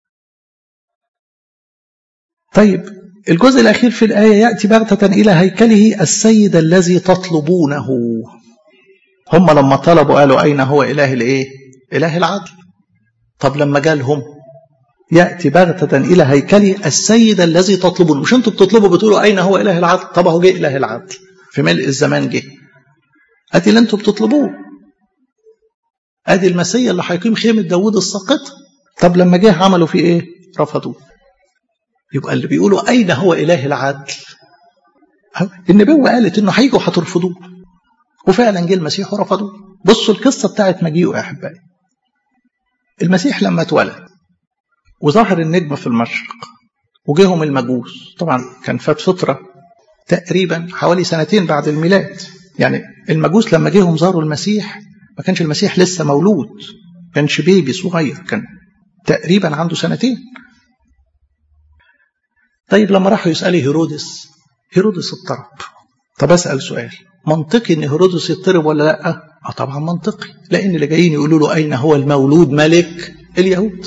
طيب الجزء الأخير في الآية يأتي بغتة إلى هيكله السيد الذي تطلبونه هم لما طلبوا قالوا أين هو إله الإيه إله العدل طب لما جالهم يأتي بغتة إلى هيكله السيد الذي تطلبونه مش أنتوا بتطلبوا بتقولوا أين هو إله العدل طب أهو جه إله العدل في ملء الزمان جه أدي اللي أنتوا بتطلبوه أدي المسيا اللي هيقيم خيمة داوود الساقطة طب لما جه عملوا فيه إيه رفضوه يبقى اللي بيقولوا أين هو إله العدل النبوة قالت إنه هيجوا هترفضوه وفعلا جه المسيح ورفضوه بصوا القصة بتاعت مجيئه يا أحبائي المسيح لما اتولد وظهر النجم في المشرق وجيهم المجوس طبعا كان فات فترة تقريبا حوالي سنتين بعد الميلاد يعني المجوس لما جيهم زاروا المسيح ما كانش المسيح لسه مولود كانش بيبي صغير كان تقريبا عنده سنتين طيب لما راحوا يسألوا هيرودس هيرودس اضطرب طب أسأل سؤال منطقي ان هيرودس يضطرب ولا لا اه طبعا منطقي لان اللي جايين يقولوا له اين هو المولود ملك اليهود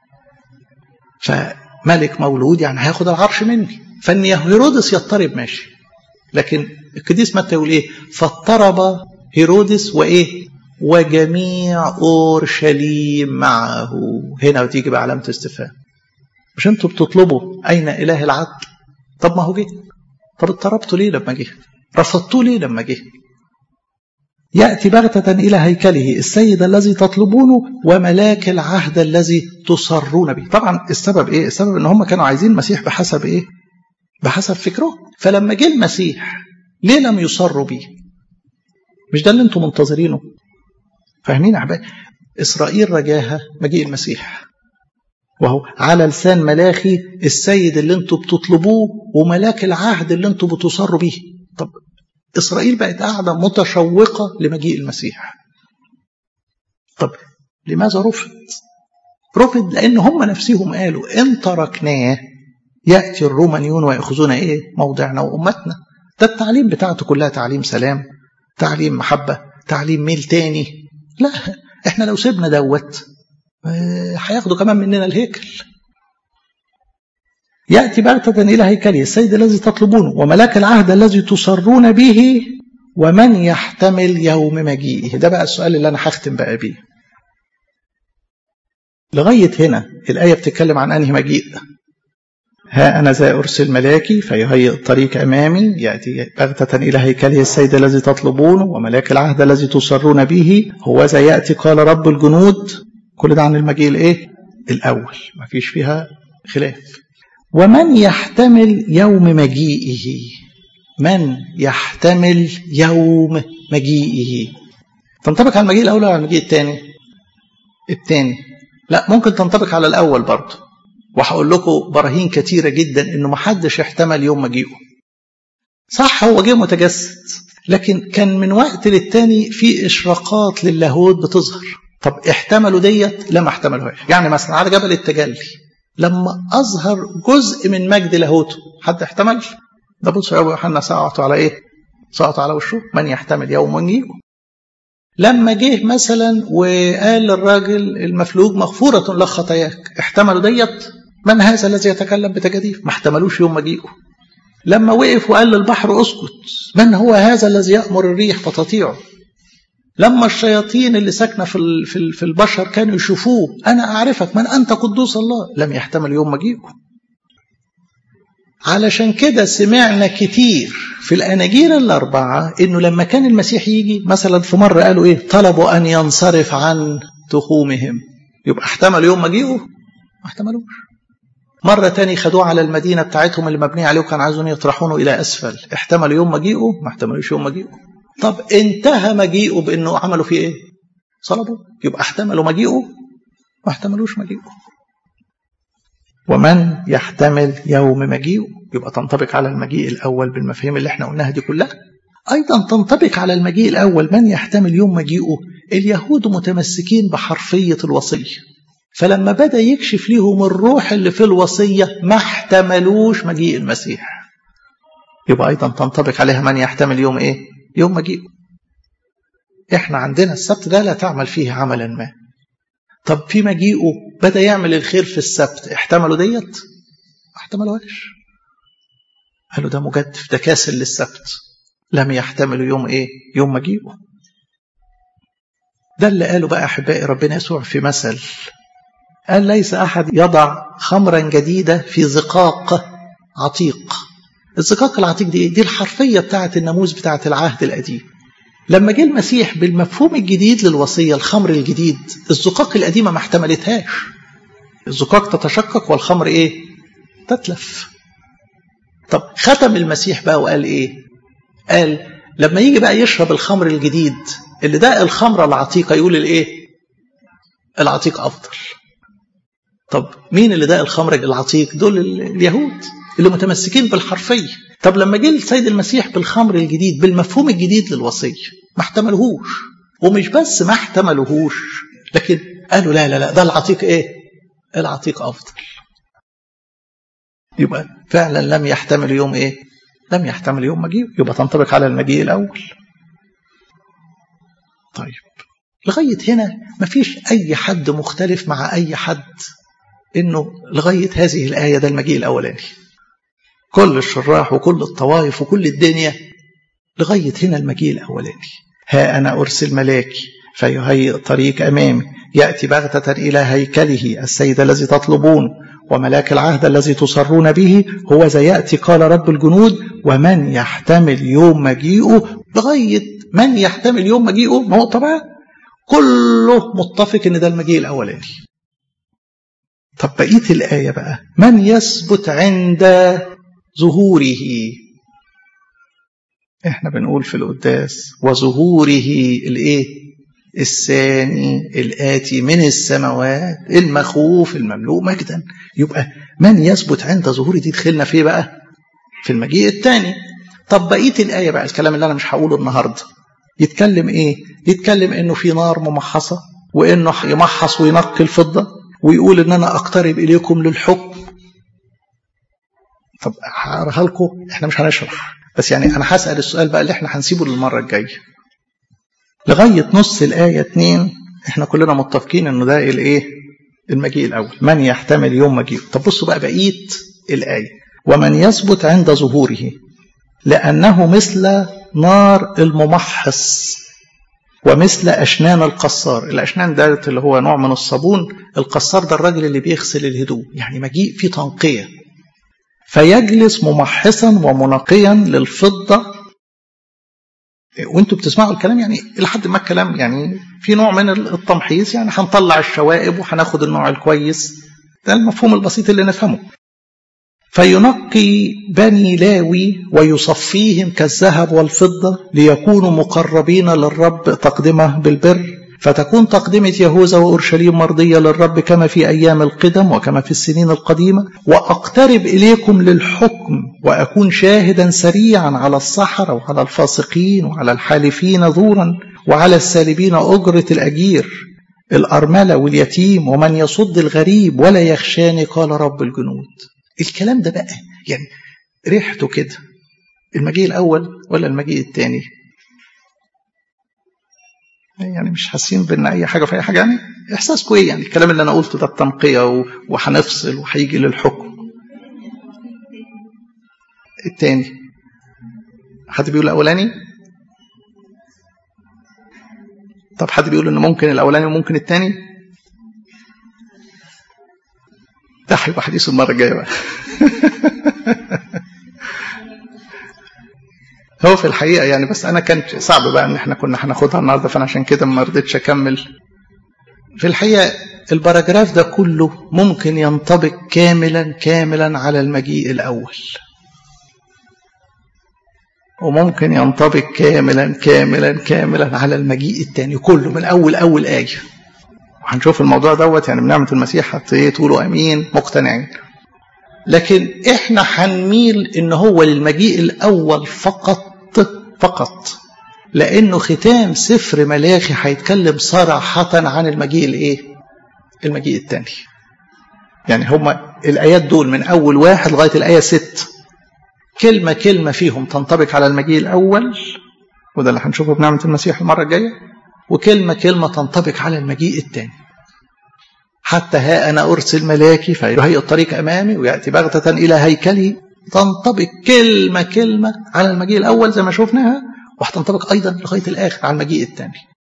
فملك مولود يعني هياخد العرش مني فان هيرودس يضطرب ماشي لكن القديس متى يقول ايه فاضطرب هيرودس وايه وجميع اورشليم معه هنا وتيجي بعلامه استفهام مش انتوا بتطلبوا اين اله العدل طب ما هو جه طب اضطربتوا ليه لما جه رفضتوه ليه لما جه يأتي بغتة إلى هيكله السيد الذي تطلبونه وملاك العهد الذي تصرون به طبعا السبب إيه؟ السبب إن هم كانوا عايزين المسيح بحسب إيه؟ بحسب فكره فلما جه المسيح ليه لم يصروا بيه مش ده اللي انتم منتظرينه فاهمين أحبائي إسرائيل رجاها مجيء المسيح وهو على لسان ملاخي السيد اللي انتم بتطلبوه وملاك العهد اللي انتم بتصروا بيه طب إسرائيل بقت قاعدة متشوقة لمجيء المسيح طب لماذا رفض رفض لأن هم نفسهم قالوا إن تركناه يأتي الرومانيون ويأخذون إيه موضعنا وأمتنا ده التعليم بتاعته كلها تعليم سلام تعليم محبة تعليم ميل تاني لا احنا لو سيبنا دوت هياخدوا كمان مننا الهيكل يأتي بغتة إلى هيكله السيد الذي تطلبونه وملاك العهد الذي تصرون به ومن يحتمل يوم مجيئه ده بقى السؤال اللي أنا هختم بقى بيه لغاية هنا الآية بتتكلم عن أنهي مجيء ها أنا ذا أرسل ملاكي فيهيئ الطريق أمامي يأتي بغتة إلى هيكله السيد الذي تطلبونه وملاك العهد الذي تصرون به هو ذا يأتي قال رب الجنود كل ده عن المجيء الإيه؟ الأول ما فيش فيها خلاف ومن يحتمل يوم مجيئه من يحتمل يوم مجيئه تنطبق على المجيء الأول ولا على المجيء الثاني الثاني لا ممكن تنطبق على الأول برضه وهقول لكم براهين كتيرة جدا إنه محدش احتمل يوم مجيئه صح هو جه متجسد لكن كان من وقت للتاني في إشراقات للاهوت بتظهر طب احتملوا ديت لا ما احتملوهاش يعني مثلا على جبل التجلي لما أظهر جزء من مجد لاهوته حد احتمل ده بصوا يا أبو يوحنا سقطوا على إيه سقطوا على وشه من يحتمل يوم مجيئه لما جه مثلا وقال للراجل المفلوج مغفورة لك خطاياك احتملوا ديت من هذا الذي يتكلم بتجاديف ما احتملوش يوم مجيئه لما وقف وقال للبحر اسكت من هو هذا الذي يأمر الريح فتطيعه لما الشياطين اللي ساكنة في, في, في البشر كانوا يشوفوه أنا أعرفك من أنت قدوس الله لم يحتمل يوم مجيئه علشان كده سمعنا كتير في الأناجيل الأربعة إنه لما كان المسيح يجي مثلا في مرة قالوا إيه طلبوا أن ينصرف عن تخومهم يبقى احتمل يوم مجيئه ما احتملوش مرة تاني خدوه على المدينة بتاعتهم اللي مبنية عليه وكان عايزون يطرحونه إلى أسفل احتمل يوم مجيئه ما احتملوش يوم مجيئه طب انتهى مجيئه بأنه عملوا فيه إيه صلبوا يبقى احتملوا مجيئه ما احتملوش مجيئه ومن يحتمل يوم مجيئه يبقى تنطبق على المجيء الأول بالمفاهيم اللي احنا قلناها دي كلها أيضا تنطبق على المجيء الأول من يحتمل يوم مجيئه اليهود متمسكين بحرفية الوصية فلما بدأ يكشف ليهم الروح اللي في الوصية ما احتملوش مجيء المسيح يبقى أيضا تنطبق عليها من يحتمل يوم إيه يوم مجيئه احنا عندنا السبت ده لا تعمل فيه عملا ما طب في مجيئه بدأ يعمل الخير في السبت احتملوا ديت ما احتملوهاش قالوا ده مجدف ده كاسل للسبت لم يحتملوا يوم ايه يوم مجيئه ده اللي قاله بقى احبائي ربنا يسوع في مثل قال ليس احد يضع خمرا جديده في زقاق عتيق الزقاق العتيق دي دي الحرفيه بتاعه الناموس بتاعه العهد القديم لما جه المسيح بالمفهوم الجديد للوصيه الخمر الجديد الزقاق القديمه ما احتملتهاش الزقاق تتشقق والخمر ايه تتلف طب ختم المسيح بقى وقال ايه قال لما يجي بقى يشرب الخمر الجديد اللي ده الخمرة العتيقة يقول الايه العتيق افضل طب مين اللي ده الخمر العتيق دول اليهود اللي متمسكين بالحرفية طب لما جه السيد المسيح بالخمر الجديد بالمفهوم الجديد للوصية ما احتملهوش ومش بس ما احتملهوش لكن قالوا لا لا لا ده العتيق ايه العتيق افضل يبقى فعلا لم يحتمل يوم ايه لم يحتمل يوم مجيء يبقى تنطبق على المجيء الاول طيب لغايه هنا مفيش اي حد مختلف مع اي حد انه لغايه هذه الايه ده المجيء الاولاني كل الشراح وكل الطوائف وكل الدنيا لغايه هنا المجيء الاولاني ها انا ارسل ملاكي فيهيئ طريق امامي ياتي بغته الى هيكله السيد الذي تطلبون وملاك العهد الذي تصرون به هو ذا يأتي قال رب الجنود ومن يحتمل يوم مجيئه لغاية من يحتمل يوم مجيئه نقطة بقى كله متفق ان ده المجيء الاولاني طب بقية الآية بقى من يثبت عند ظهوره احنا بنقول في القداس وظهوره الايه الثاني الآتي من السماوات المخوف المملوء مجدا يبقى من يثبت عند ظهوره دي دخلنا فيه بقى في المجيء الثاني طب بقية الآية بقى الكلام اللي أنا مش هقوله النهاردة يتكلم إيه يتكلم إنه في نار ممحصة وإنه يمحص وينقي الفضة ويقول إن أنا أقترب إليكم للحكم طب هقراها لكم إحنا مش هنشرح بس يعني أنا هسأل السؤال بقى اللي إحنا هنسيبه للمرة الجاية لغاية نص الآية 2 إحنا كلنا متفقين إنه ده الإيه المجيء الأول من يحتمل يوم مجيء طب بصوا بقى بقية الآية ومن يثبت عند ظهوره لأنه مثل نار الممحص ومثل أشنان القصار الأشنان ده اللي هو نوع من الصابون القصار ده الراجل اللي بيغسل الهدوم يعني مجيء فيه تنقية فيجلس ممحصا ومنقيا للفضة وانتوا بتسمعوا الكلام يعني لحد ما الكلام يعني في نوع من التمحيص يعني هنطلع الشوائب وهناخد النوع الكويس ده المفهوم البسيط اللي نفهمه فينقي بني لاوي ويصفيهم كالذهب والفضة ليكونوا مقربين للرب تقدمه بالبر فتكون تقدمة يهوذا وأورشليم مرضية للرب كما في أيام القدم وكما في السنين القديمة وأقترب إليكم للحكم وأكون شاهدا سريعا على السحرة وعلى الفاسقين وعلى الحالفين ذورا وعلى السالبين أجرة الأجير الأرملة واليتيم ومن يصد الغريب ولا يخشاني قال رب الجنود الكلام ده بقى يعني ريحته كده المجيء الأول ولا المجيء الثاني يعني مش حاسين بان اي حاجه في اي حاجه يعني احساسكم ايه يعني الكلام اللي انا قلته ده التنقيه وهنفصل وهيجي للحكم الثاني حد بيقول الاولاني طب حد بيقول ان ممكن الاولاني وممكن الثاني ده هيبقى حديث المره الجايه بقى هو في الحقيقه يعني بس انا كانت صعب بقى ان احنا كنا هناخدها النهارده فانا عشان كده ما رضيتش اكمل في الحقيقه الباراجراف ده كله ممكن ينطبق كاملا كاملا على المجيء الاول وممكن ينطبق كاملا كاملا كاملا على المجيء الثاني كله من اول اول ايه وهنشوف الموضوع دوت يعني بنعمه المسيح تقولوا امين مقتنعين لكن احنا هنميل ان هو للمجيء الاول فقط فقط لانه ختام سفر ملاخي هيتكلم صراحه عن المجيء الايه المجيء الثاني يعني هما الايات دول من اول واحد لغايه الايه ست كلمه كلمه فيهم تنطبق على المجيء الاول وده اللي هنشوفه بنعمه المسيح المره الجايه وكلمه كلمه تنطبق على المجيء الثاني حتى ها أنا أرسل ملاكي فيهيئ الطريق أمامي ويأتي بغتة إلى هيكلي تنطبق كلمة كلمة على المجيء الأول زي ما شفناها وهتنطبق أيضا لغاية الآخر على المجيء الثاني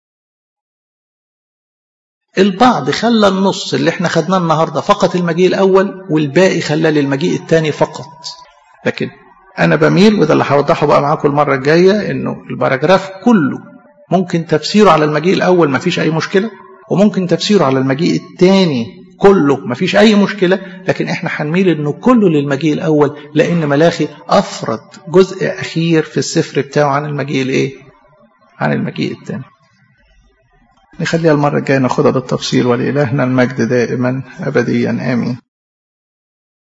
البعض خلى النص اللي احنا خدناه النهارده فقط المجيء الأول والباقي خلاه للمجيء الثاني فقط لكن أنا بميل وده اللي هوضحه بقى معاكم المرة الجاية إنه الباراجراف كله ممكن تفسيره على المجيء الأول مفيش أي مشكلة وممكن تفسيره على المجيء الثاني كله مفيش أي مشكلة لكن احنا هنميل انه كله للمجيء الأول لأن ملاخي أفرد جزء أخير في السفر بتاعه عن المجيء الإيه؟ عن المجيء الثاني. نخليها المرة الجاية ناخدها بالتفصيل ولإلهنا المجد دائما أبديا آمين.